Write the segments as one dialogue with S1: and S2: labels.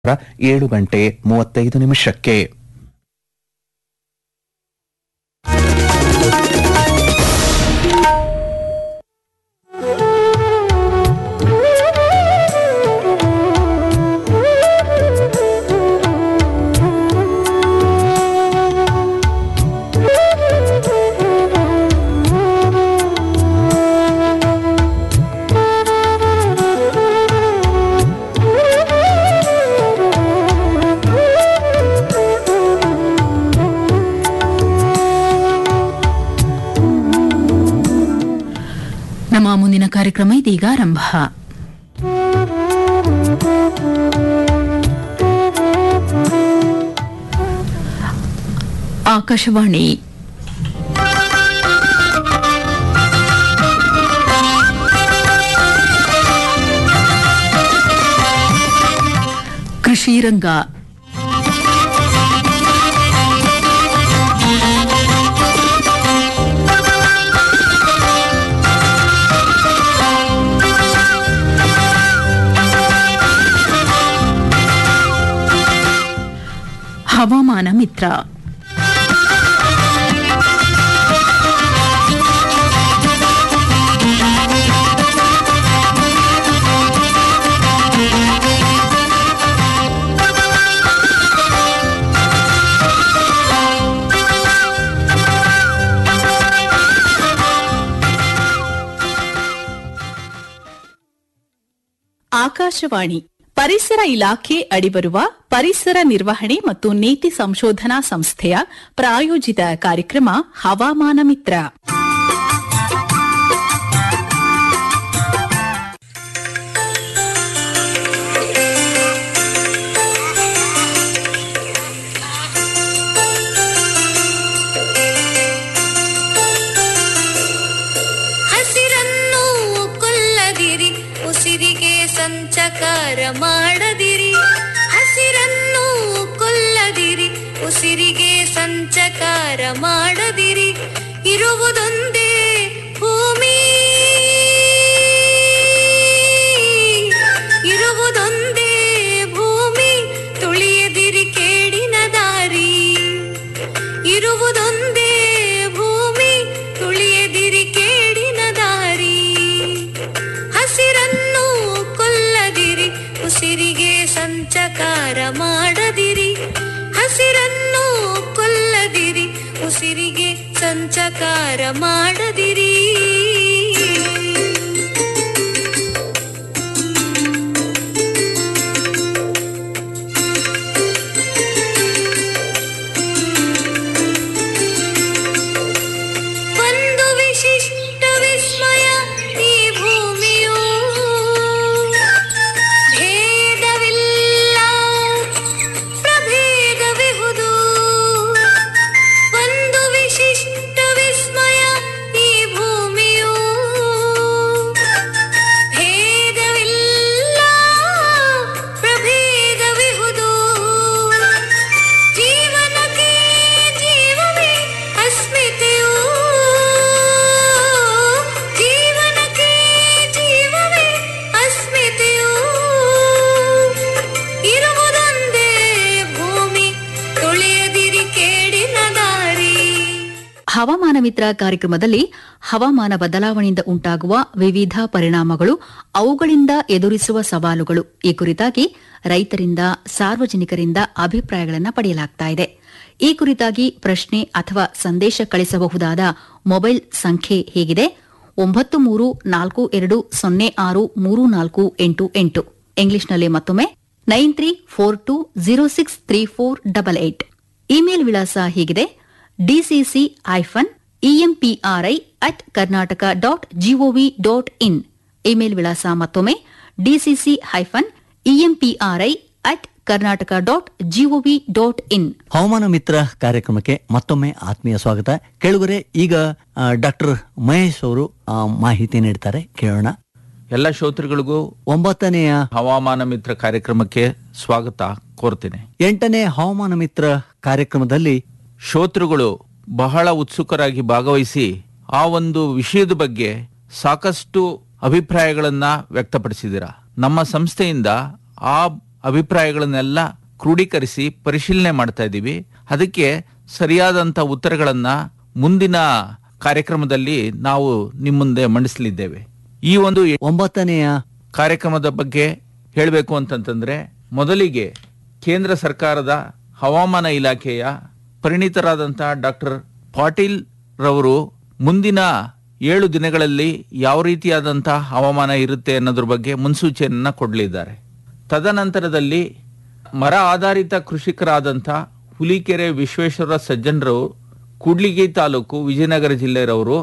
S1: ಏಳು ಗಂಟೆ ಮೂವತ್ತೈದು ನಿಮಿಷಕ್ಕೆ
S2: ನಮ್ಮ ಮುಂದಿನ ಕಾರ್ಯಕ್ರಮ ಇದೀಗ ಆರಂಭ ಆಕಾಶವಾಣಿ ಕೃಷಿ ರಂಗ ಹವಾಮಾನ ಮಿತ್ರ
S3: ಆಕಾಶವಾಣಿ ಪರಿಸರ ಇಲಾಖೆ ಅಡಿಬರುವ ಪರಿಸರ ನಿರ್ವಹಣೆ ಮತ್ತು ನೀತಿ ಸಂಶೋಧನಾ ಸಂಸ್ಥೆಯ ಪ್ರಾಯೋಜಿತ ಕಾರ್ಯಕ್ರಮ ಹವಾಮಾನ ಮಿತ್ರ
S4: ಹಸಿರನ್ನು ಕೊಲ್ಲದಿರಿ ಉಸಿರಿಗೆ ಸಂಚಕಾರ ಮಾಡದಿರಿ ಹಸಿರನ್ನು ಕೊಲ್ಲದಿರಿ ಉಸಿರಿಗೆ ಸಂಚಕಾರ ಮಾಡದಿರಿ ಇರುವುದೊಂದೇ ಭೂಮಿ ಇರುವುದೊಂದೇ ಭೂಮಿ ತುಳಿಯದಿರಿ ಕೇಡಿನ ದಾರಿ ಇರುವುದೊಂದೇ ಭೂಮಿ ತುಳಿಯದಿರಿ ಕೇಡಿನ ದಾರಿ ಹಸಿರನ್ನು ಕೊಲ್ಲದಿರಿ ಉಸಿರಿಗೆ ಸಂಚಕಾರ ಮಾಡದಿರಿ ಹಸಿರನ್ನು ಕೊಲ್ಲದಿರಿ ಉಸಿರಿಗೆ ಸಂಚಕಾರ ಮಾಡದಿರಿ ಒಂದು ವಿಶಿಷ್ಟ ವಿಸ್ಮಯ ಈ ಭೂಮಿಯು ಭೇದವಿಲ್ಲ ಪ್ರಭೇದವಿಹುದು ಒಂದು ವಿಶಿಷ್ಟ ವಿಸ್ಮಯ ಈ ಭೂಮಿಯು ಭೇದವಿಲ್ಲ ಪ್ರಭೇದವಿಹುದು ಜೀವನಕ್ಕೆ ಜೀವವೇ ಅಸ್ಮಿತೆಯು ಜೀವನಕ್ಕೆ ಜೀವವೇ ಅಸ್ಮಿತೆಯು ಇರುವುದೊಂದೇ ಭೂಮಿ ತುಳಿಯದಿರಿ ಕೇಡಿನ ದಾರಿ
S2: ಹವಾಮಾನ ಮಿತ್ರ ಕಾರ್ಯಕ್ರಮದಲ್ಲಿ ಹವಾಮಾನ ಬದಲಾವಣೆಯಿಂದ ಉಂಟಾಗುವ ವಿವಿಧ ಪರಿಣಾಮಗಳು ಅವುಗಳಿಂದ ಎದುರಿಸುವ ಸವಾಲುಗಳು ಈ ಕುರಿತಾಗಿ ರೈತರಿಂದ ಸಾರ್ವಜನಿಕರಿಂದ ಅಭಿಪ್ರಾಯಗಳನ್ನು ಪಡೆಯಲಾಗ್ತಾ ಇದೆ ಈ ಕುರಿತಾಗಿ ಪ್ರಶ್ನೆ ಅಥವಾ ಸಂದೇಶ ಕಳಿಸಬಹುದಾದ ಮೊಬೈಲ್ ಸಂಖ್ಯೆ ಹೇಗಿದೆ ಒಂಬತ್ತು ಮೂರು ನಾಲ್ಕು ಎರಡು ಸೊನ್ನೆ ಆರು ಮೂರು ನಾಲ್ಕು ಎಂಟು ಎಂಟು ಇಂಗ್ಲಿಷ್ನಲ್ಲಿ ಮತ್ತೊಮ್ಮೆ nine three four two zero six three four double eight email ವಿಳಾಸ ಹೀಗಿದೆ DCC hyphen EMPRI at Karnataka dot gov dot in email ವಿಳಾಸ ಮತ್ತೊಮ್ಮೆ DCC hyphen EMPRI at Karnataka dot gov dot in
S5: ಹವಾಮಾನ ಮಿತ್ರ ಕಾರ್ಯಕ್ರಮಕ್ಕೆ ಮತ್ತೊಮ್ಮೆ ಆತ್ಮೀಯ ಸ್ವಾಗತ ಕೇಳುಗರೆ ಈಗ ಡಾಕ್ಟರ್ ಮಹೇಶ್ ಅವರು ಆ, ಮಾಹಿತಿ ನೀಡ್ತಾರೆ ಕೇಳೋಣ
S6: ಎಲ್ಲ ಶ್ರೋತೃಗಳಿಗೂ
S5: ಒಂಬತ್ತನೆಯ
S6: ಹವಾಮಾನ ಮಿತ್ರ ಕಾರ್ಯಕ್ರಮಕ್ಕೆ ಸ್ವಾಗತ ಕೋರ್ತೇನೆ
S5: ಎಂಟನೇ ಹವಾಮಾನ ಮಿತ್ರ ಕಾರ್ಯಕ್ರಮದಲ್ಲಿ
S6: ಶ್ರೋತೃಗಳು ಬಹಳ ಉತ್ಸುಕರಾಗಿ ಭಾಗವಹಿಸಿ ಆ ಒಂದು ವಿಷಯದ ಬಗ್ಗೆ ಸಾಕಷ್ಟು ಅಭಿಪ್ರಾಯಗಳನ್ನ ವ್ಯಕ್ತಪಡಿಸಿದ್ದೀರಾ ನಮ್ಮ ಸಂಸ್ಥೆಯಿಂದ ಆ ಅಭಿಪ್ರಾಯಗಳನ್ನೆಲ್ಲ ಕ್ರೋಢೀಕರಿಸಿ ಪರಿಶೀಲನೆ ಮಾಡ್ತಾ ಇದ್ದೀವಿ ಅದಕ್ಕೆ ಸರಿಯಾದಂತ ಉತ್ತರಗಳನ್ನ ಮುಂದಿನ ಕಾರ್ಯಕ್ರಮದಲ್ಲಿ ನಾವು ನಿಮ್ಮ ಮುಂದೆ ಮಂಡಿಸಲಿದ್ದೇವೆ ಈ ಒಂದು
S5: ಒಂಬತ್ತನೆಯ
S6: ಕಾರ್ಯಕ್ರಮದ ಬಗ್ಗೆ ಹೇಳಬೇಕು ಅಂತಂತಂದ್ರೆ ಮೊದಲಿಗೆ ಕೇಂದ್ರ ಸರ್ಕಾರದ ಹವಾಮಾನ ಇಲಾಖೆಯ ಪರಿಣಿತರಾದಂತಹ ಡಾಕ್ಟರ್ ಪಾಟೀಲ್ ರವರು ಮುಂದಿನ ಏಳು ದಿನಗಳಲ್ಲಿ ಯಾವ ರೀತಿಯಾದಂತಹ ಹವಾಮಾನ ಇರುತ್ತೆ ಅನ್ನೋದ್ರ ಬಗ್ಗೆ ಮುನ್ಸೂಚನೆಯನ್ನ ಕೊಡಲಿದ್ದಾರೆ ತದನಂತರದಲ್ಲಿ ಮರ ಆಧಾರಿತ ಕೃಷಿಕರಾದಂಥ ಹುಲಿಕೆರೆ ವಿಶ್ವೇಶ್ವರ ಸಜ್ಜನರವರು ಕೂಡ್ಲಿಗಿ ತಾಲೂಕು ವಿಜಯನಗರ ಜಿಲ್ಲೆಯವರು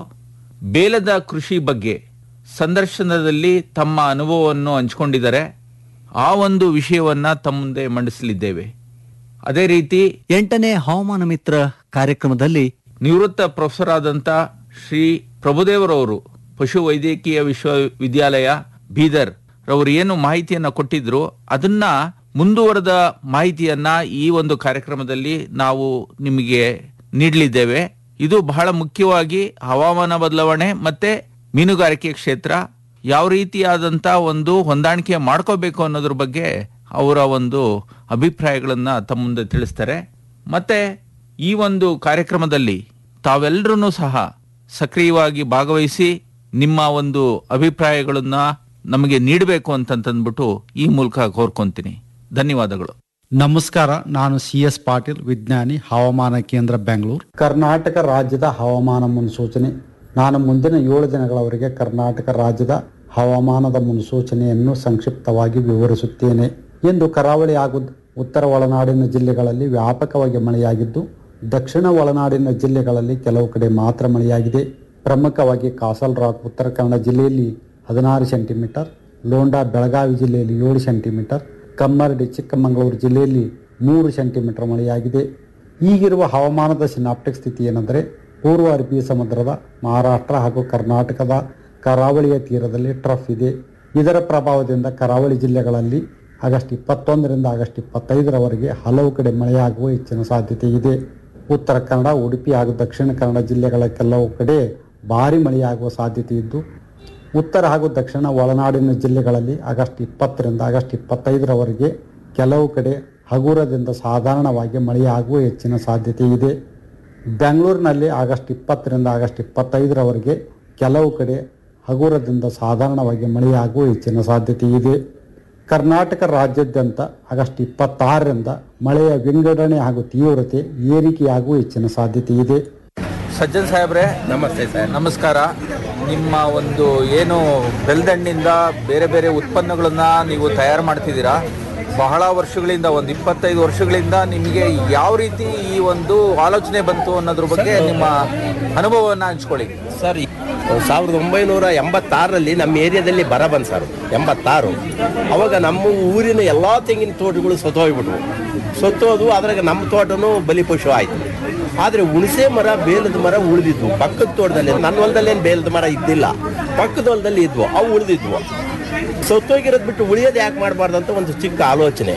S6: ಬೇಲದ ಕೃಷಿ ಬಗ್ಗೆ ಸಂದರ್ಶನದಲ್ಲಿ ತಮ್ಮ ಅನುಭವವನ್ನು ಹಂಚಿಕೊಂಡಿದ್ದಾರೆ ಆ ಒಂದು ವಿಷಯವನ್ನ ತಮ್ಮ ಮುಂದೆ ಮಂಡಿಸಲಿದ್ದೇವೆ ಅದೇ ರೀತಿ
S5: ಎಂಟನೇ ಹವಾಮಾನ ಮಿತ್ರ ಕಾರ್ಯಕ್ರಮದಲ್ಲಿ
S6: ನಿವೃತ್ತ ಪ್ರೊಫೆಸರ್ ಆದಂತ ಶ್ರೀ ಪ್ರಭುದೇವರವರು ಪಶು ವೈದ್ಯಕೀಯ ವಿಶ್ವವಿದ್ಯಾಲಯ ಬೀದರ್ ರವರು ಏನು ಮಾಹಿತಿಯನ್ನ ಕೊಟ್ಟಿದ್ರು ಅದನ್ನ ಮುಂದುವರೆದ ಮಾಹಿತಿಯನ್ನ ಈ ಒಂದು ಕಾರ್ಯಕ್ರಮದಲ್ಲಿ ನಾವು ನಿಮಗೆ ನೀಡಲಿದ್ದೇವೆ ಇದು ಬಹಳ ಮುಖ್ಯವಾಗಿ ಹವಾಮಾನ ಬದಲಾವಣೆ ಮತ್ತೆ ಮೀನುಗಾರಿಕೆ ಕ್ಷೇತ್ರ ಯಾವ ರೀತಿಯಾದಂತ ಒಂದು ಹೊಂದಾಣಿಕೆ ಮಾಡ್ಕೋಬೇಕು ಅನ್ನೋದ್ರ ಬಗ್ಗೆ ಅವರ ಒಂದು ಅಭಿಪ್ರಾಯಗಳನ್ನ ತಮ್ಮ ಮುಂದೆ ತಿಳಿಸ್ತಾರೆ ಮತ್ತೆ ಈ ಒಂದು ಕಾರ್ಯಕ್ರಮದಲ್ಲಿ ತಾವೆಲ್ಲರೂ ಸಹ ಸಕ್ರಿಯವಾಗಿ ಭಾಗವಹಿಸಿ ನಿಮ್ಮ ಒಂದು ಅಭಿಪ್ರಾಯಗಳನ್ನ ನಮಗೆ ನೀಡಬೇಕು ಅಂತಂತಂದ್ಬಿಟ್ಟು ಈ ಮೂಲಕ ಕೋರ್ಕೊಂತೀನಿ ಧನ್ಯವಾದಗಳು
S7: ನಮಸ್ಕಾರ ನಾನು ಸಿ ಎಸ್ ಪಾಟೀಲ್ ವಿಜ್ಞಾನಿ ಹವಾಮಾನ ಕೇಂದ್ರ ಬೆಂಗಳೂರು ಕರ್ನಾಟಕ ರಾಜ್ಯದ ಹವಾಮಾನ ಮುನ್ಸೂಚನೆ ನಾನು ಮುಂದಿನ ಏಳು ದಿನಗಳವರೆಗೆ ಕರ್ನಾಟಕ ರಾಜ್ಯದ ಹವಾಮಾನದ ಮುನ್ಸೂಚನೆಯನ್ನು ಸಂಕ್ಷಿಪ್ತವಾಗಿ ವಿವರಿಸುತ್ತೇನೆ ಇಂದು ಕರಾವಳಿ ಹಾಗೂ ಉತ್ತರ ಒಳನಾಡಿನ ಜಿಲ್ಲೆಗಳಲ್ಲಿ ವ್ಯಾಪಕವಾಗಿ ಮಳೆಯಾಗಿದ್ದು ದಕ್ಷಿಣ ಒಳನಾಡಿನ ಜಿಲ್ಲೆಗಳಲ್ಲಿ ಕೆಲವು ಕಡೆ ಮಾತ್ರ ಮಳೆಯಾಗಿದೆ ಪ್ರಮುಖವಾಗಿ ಕಾಸಲ್ ರಾಕ್ ಉತ್ತರ ಕನ್ನಡ ಜಿಲ್ಲೆಯಲ್ಲಿ ಹದಿನಾರು ಸೆಂಟಿಮೀಟರ್ ಲೋಂಡಾ ಬೆಳಗಾವಿ ಜಿಲ್ಲೆಯಲ್ಲಿ ಏಳು ಸೆಂಟಿಮೀಟರ್ ಕಮ್ಮರಡಿ ಚಿಕ್ಕಮಗಳೂರು ಜಿಲ್ಲೆಯಲ್ಲಿ ಮೂರು ಸೆಂಟಿಮೀಟರ್ ಮಳೆಯಾಗಿದೆ ಈಗಿರುವ ಹವಾಮಾನದ ಸಿನಾಪ್ಟಿಕ್ ಸ್ಥಿತಿ ಏನೆಂದರೆ ಪೂರ್ವ ಅರಬ್ಬಿ ಸಮುದ್ರದ ಮಹಾರಾಷ್ಟ್ರ ಹಾಗೂ ಕರ್ನಾಟಕದ ಕರಾವಳಿಯ ತೀರದಲ್ಲಿ ಟ್ರಫ್ ಇದೆ ಇದರ ಪ್ರಭಾವದಿಂದ ಕರಾವಳಿ ಜಿಲ್ಲೆಗಳಲ್ಲಿ ಆಗಸ್ಟ್ ಇಪ್ಪತ್ತೊಂದರಿಂದ ಆಗಸ್ಟ್ ಇಪ್ಪತ್ತೈದರವರೆಗೆ ಹಲವು ಕಡೆ ಮಳೆಯಾಗುವ ಹೆಚ್ಚಿನ ಸಾಧ್ಯತೆ ಇದೆ ಉತ್ತರ ಕನ್ನಡ ಉಡುಪಿ ಹಾಗೂ ದಕ್ಷಿಣ ಕನ್ನಡ ಜಿಲ್ಲೆಗಳ ಕೆಲವು ಕಡೆ ಭಾರಿ ಮಳೆಯಾಗುವ ಸಾಧ್ಯತೆ ಇದ್ದು ಉತ್ತರ ಹಾಗೂ ದಕ್ಷಿಣ ಒಳನಾಡಿನ ಜಿಲ್ಲೆಗಳಲ್ಲಿ ಆಗಸ್ಟ್ ಇಪ್ಪತ್ತರಿಂದ ಆಗಸ್ಟ್ ಇಪ್ಪತ್ತೈದರವರೆಗೆ ಕೆಲವು ಕಡೆ ಹಗುರದಿಂದ ಸಾಧಾರಣವಾಗಿ ಮಳೆಯಾಗುವ ಹೆಚ್ಚಿನ ಸಾಧ್ಯತೆ ಇದೆ ಬೆಂಗಳೂರಿನಲ್ಲಿ ಆಗಸ್ಟ್ ಇಪ್ಪತ್ತರಿಂದ ಆಗಸ್ಟ್ ಇಪ್ಪತ್ತೈದರವರೆಗೆ ಕೆಲವು ಕಡೆ ಹಗುರದಿಂದ ಸಾಧಾರಣವಾಗಿ ಮಳೆಯಾಗುವ ಹೆಚ್ಚಿನ ಸಾಧ್ಯತೆ ಇದೆ ಕರ್ನಾಟಕ ರಾಜ್ಯಾದ್ಯಂತ ಆಗಸ್ಟ್ ಇಪ್ಪತ್ತಾರರಿಂದ ಮಳೆಯ ವಿಂಗಡಣೆ ಹಾಗೂ ತೀವ್ರತೆ ಏರಿಕೆಯಾಗುವ ಹೆಚ್ಚಿನ ಸಾಧ್ಯತೆ ಇದೆ
S6: ಸಜ್ಜನ್ ಸಾಹೇಬ್ರೆ
S8: ನಮಸ್ತೆ ಸರ್
S6: ನಮಸ್ಕಾರ ನಿಮ್ಮ ಒಂದು ಏನು ಬೆಲ್ದಣ್ಣಿಂದ ಬೇರೆ ಬೇರೆ ಉತ್ಪನ್ನಗಳನ್ನ ನೀವು ತಯಾರು ಮಾಡ್ತಿದ್ದೀರಾ ಬಹಳ ವರ್ಷಗಳಿಂದ ಒಂದು ಇಪ್ಪತ್ತೈದು ವರ್ಷಗಳಿಂದ ನಿಮಗೆ ಯಾವ ರೀತಿ ಈ ಒಂದು ಆಲೋಚನೆ ಬಂತು ಅನ್ನೋದ್ರ ಬಗ್ಗೆ ನಿಮ್ಮ ಅನುಭವವನ್ನು ಹಂಚ್ಕೊಳ್ಳಿ
S8: ಸರ್ ಸಾವಿರದ ಒಂಬೈನೂರ ಎಂಬತ್ತಾರರಲ್ಲಿ ನಮ್ಮ ಏರಿಯಾದಲ್ಲಿ ಬರ ಬಂದ್ ಸರ್ ಎಂಬತ್ತಾರು ಅವಾಗ ನಮ್ಮ ಊರಿನ ಎಲ್ಲ ತೆಂಗಿನ ತೋಟಗಳು ಸತ್ತೋಗ್ಬಿಟ್ವು ಸತ್ತೋದು ಅದ್ರಾಗ ನಮ್ಮ ತೋಟನೂ ಬಲಿಪಶು ಆಯ್ತು ಆದರೆ ಹುಣಸೆ ಮರ ಬೇಲದ ಮರ ಉಳಿದಿದ್ವು ಪಕ್ಕದ ತೋಟದಲ್ಲಿ ನನ್ನ ಹೊಲದಲ್ಲೇನು ಬೇಲದ ಮರ ಇದ್ದಿಲ್ಲ ಪಕ್ಕದ ಹೊಲದಲ್ಲಿ ಇದ್ವು ಅವು ಉಳಿದಿದ್ವು ಸತ್ತೋಗಿರೋದು ಬಿಟ್ಟು ಉಳಿಯೋದು ಯಾಕೆ ಮಾಡಬಾರ್ದು ಅಂತ ಒಂದು ಚಿಕ್ಕ ಆಲೋಚನೆ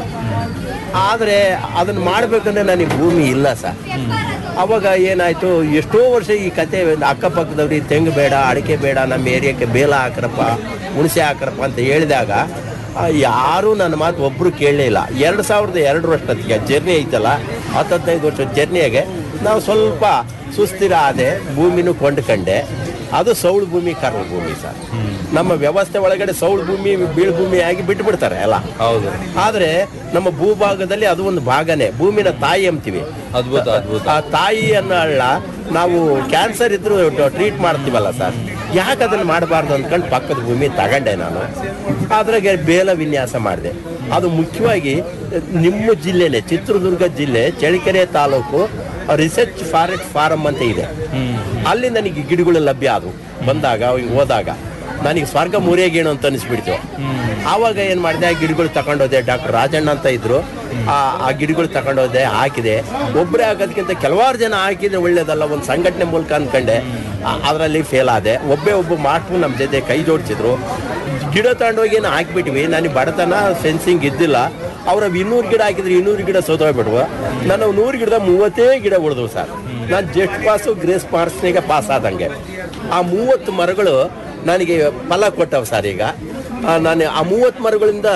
S8: ಆದರೆ ಅದನ್ನು ಮಾಡಬೇಕಂದ್ರೆ ನನಗೆ ಭೂಮಿ ಇಲ್ಲ ಸರ್ ಅವಾಗ ಏನಾಯ್ತು ಎಷ್ಟೋ ವರ್ಷ ಈ ಕತೆ ಅಕ್ಕಪಕ್ಕದವ್ರಿಗೆ ತೆಂಗು ಬೇಡ ಅಡಿಕೆ ಬೇಡ ನಮ್ಮ ಏರಿಯಾಕ್ಕೆ ಬೇಲ ಹಾಕ್ರಪ್ಪ ಹುಣಸೆ ಹಾಕ್ರಪ್ಪ ಅಂತ ಹೇಳಿದಾಗ ಆ, ಯಾರೂ ನನ್ನ ಮಾತು ಒಬ್ಬರು ಕೇಳಲಿಲ್ಲ ಎರಡು ಸಾವಿರದ ಎರಡರಷ್ಟೊತ್ತಿಗೆ ಜರ್ನಿ ಐತಲ್ಲ ಹತ್ತು ಹದಿನೈದು ವರ್ಷದ ಜರ್ನಿಯಾಗೆ ನಾವು ಸ್ವಲ್ಪ ಸುಸ್ಥಿರ ಆದೆ ಭೂಮಿನೂ ಕೊಂಡ್ಕಂಡೆ ಅದು ಸೌಳು ಭೂಮಿ ಕರ್ಮ ಭೂಮಿ ಸರ್ ನಮ್ಮ ವ್ಯವಸ್ಥೆ ಒಳಗಡೆ ಸೌಳು ಭೂಮಿ ಬೀಳು ಭೂಮಿ ಆಗಿ ಬಿಟ್ಟು ಬಿಡ್ತಾರೆ ಎಲ್ಲ
S6: ಹೌದು
S8: ಆದ್ರೆ ನಮ್ಮ ಭೂಭಾಗದಲ್ಲಿ ಅದು ಒಂದು ಭಾಗನೇ ಭೂಮಿನ ತಾಯಿ ಅಂತೀವಿ
S6: ಅದ್ಭುತ ಅದ್ಭುತ
S8: ಆ ತಾಯಿ ಅನ್ನೋ ಹಳ್ಳ ನಾವು ಕ್ಯಾನ್ಸರ್ ಇದ್ರು ಟ್ರೀಟ್ ಮಾಡ್ತೀವಲ್ಲ ಸರ್ ಯಾಕೆ ಅದನ್ನ ಮಾಡಬಾರ್ದು ಅಂದ್ಕೊಂಡು ಪಕ್ಕದ ಭೂಮಿ ತಗೊಂಡೆ ನಾನು ಅದ್ರಾಗೆ ಬೇಲ ವಿನ್ಯಾಸ ಮಾಡಿದೆ ಅದು ಮುಖ್ಯವಾಗಿ ನಿಮ್ಮ ಜಿಲ್ಲೆನೆ ಚಿತ್ರದುರ್ಗ ಜಿಲ್ಲೆ Challakere taluk research forest farm ಅಂತ ಇದೆ ಅಲ್ಲಿ ನನಗೆ ಗಿಡಗಳು ಲಭ್ಯ ಆದವು ಬಂದಾಗ ಹಿಂಗ್ ಹೋದಾಗ ನನಗೆ ಸ್ವರ್ಗ ಮುರಿಯಗೇಣು ಅಂತ ಅನಿಸ್ಬಿಡ್ತು ಆವಾಗ ಏನ್ ಮಾಡಿದೆ ಆ ಗಿಡಗಳು ತಗೊಂಡೋದೆ ಡಾಕ್ಟರ್ ರಾಜಣ್ಣ ಅಂತ ಇದ್ರು ಆ ಆ ಗಿಡಗಳು ತಗೊಂಡೋದೆ ಹಾಕಿದೆ ಒಬ್ಬರೇ ಹಾಕೋದಕ್ಕಿಂತ ಕೆಲವಾರು ಜನ ಹಾಕಿದ್ರೆ ಒಳ್ಳೇದಲ್ಲ ಒಂದು ಸಂಘಟನೆ ಮೂಲಕ ಅನ್ಕೊಂಡೆ ಅದರಲ್ಲಿ ಫೇಲ್ ಆದೆ ಒಬ್ಬೇ ಒಬ್ಬ ಮಾಸ್ಟ್ರು ನಮ್ಮ ಜೊತೆ ಕೈ ಜೋಡಿಸಿದ್ರು ಗಿಡ ತಗೊಂಡೋಗಿ ಏನು ಹಾಕ್ಬಿಟ್ವಿ ನನಗೆ ಬಡತನ ಸೆನ್ಸಿಂಗ್ ಇದ್ದಿಲ್ಲ ಅವ್ರ ಇನ್ನೂರು ಗಿಡ ಹಾಕಿದ್ರೆ ಇನ್ನೂರು ಗಿಡ ಸೋತೋಗ್ಬಿಟ್ವು ನಾನು ನೂರು ಗಿಡದ ಮೂವತ್ತೇ ಗಿಡ ಉಳಿದ್ವು ಸರ್ ನಾನು ಜಸ್ಟ್ ಪಾಸು ಗ್ರೇಸ್ ಮಾರ್ಕ್ಸ್ನಿಗೆ ಪಾಸ್ ಆದಂಗೆ ಆ ಮೂವತ್ತು ಮರಗಳು ನನಗೆ ಫಲ ಕೊಟ್ಟವು ಸರ್ ಈಗ ಆ, ನಾನು ಆ ಮೂವತ್ತು ಮರಗಳಿಂದ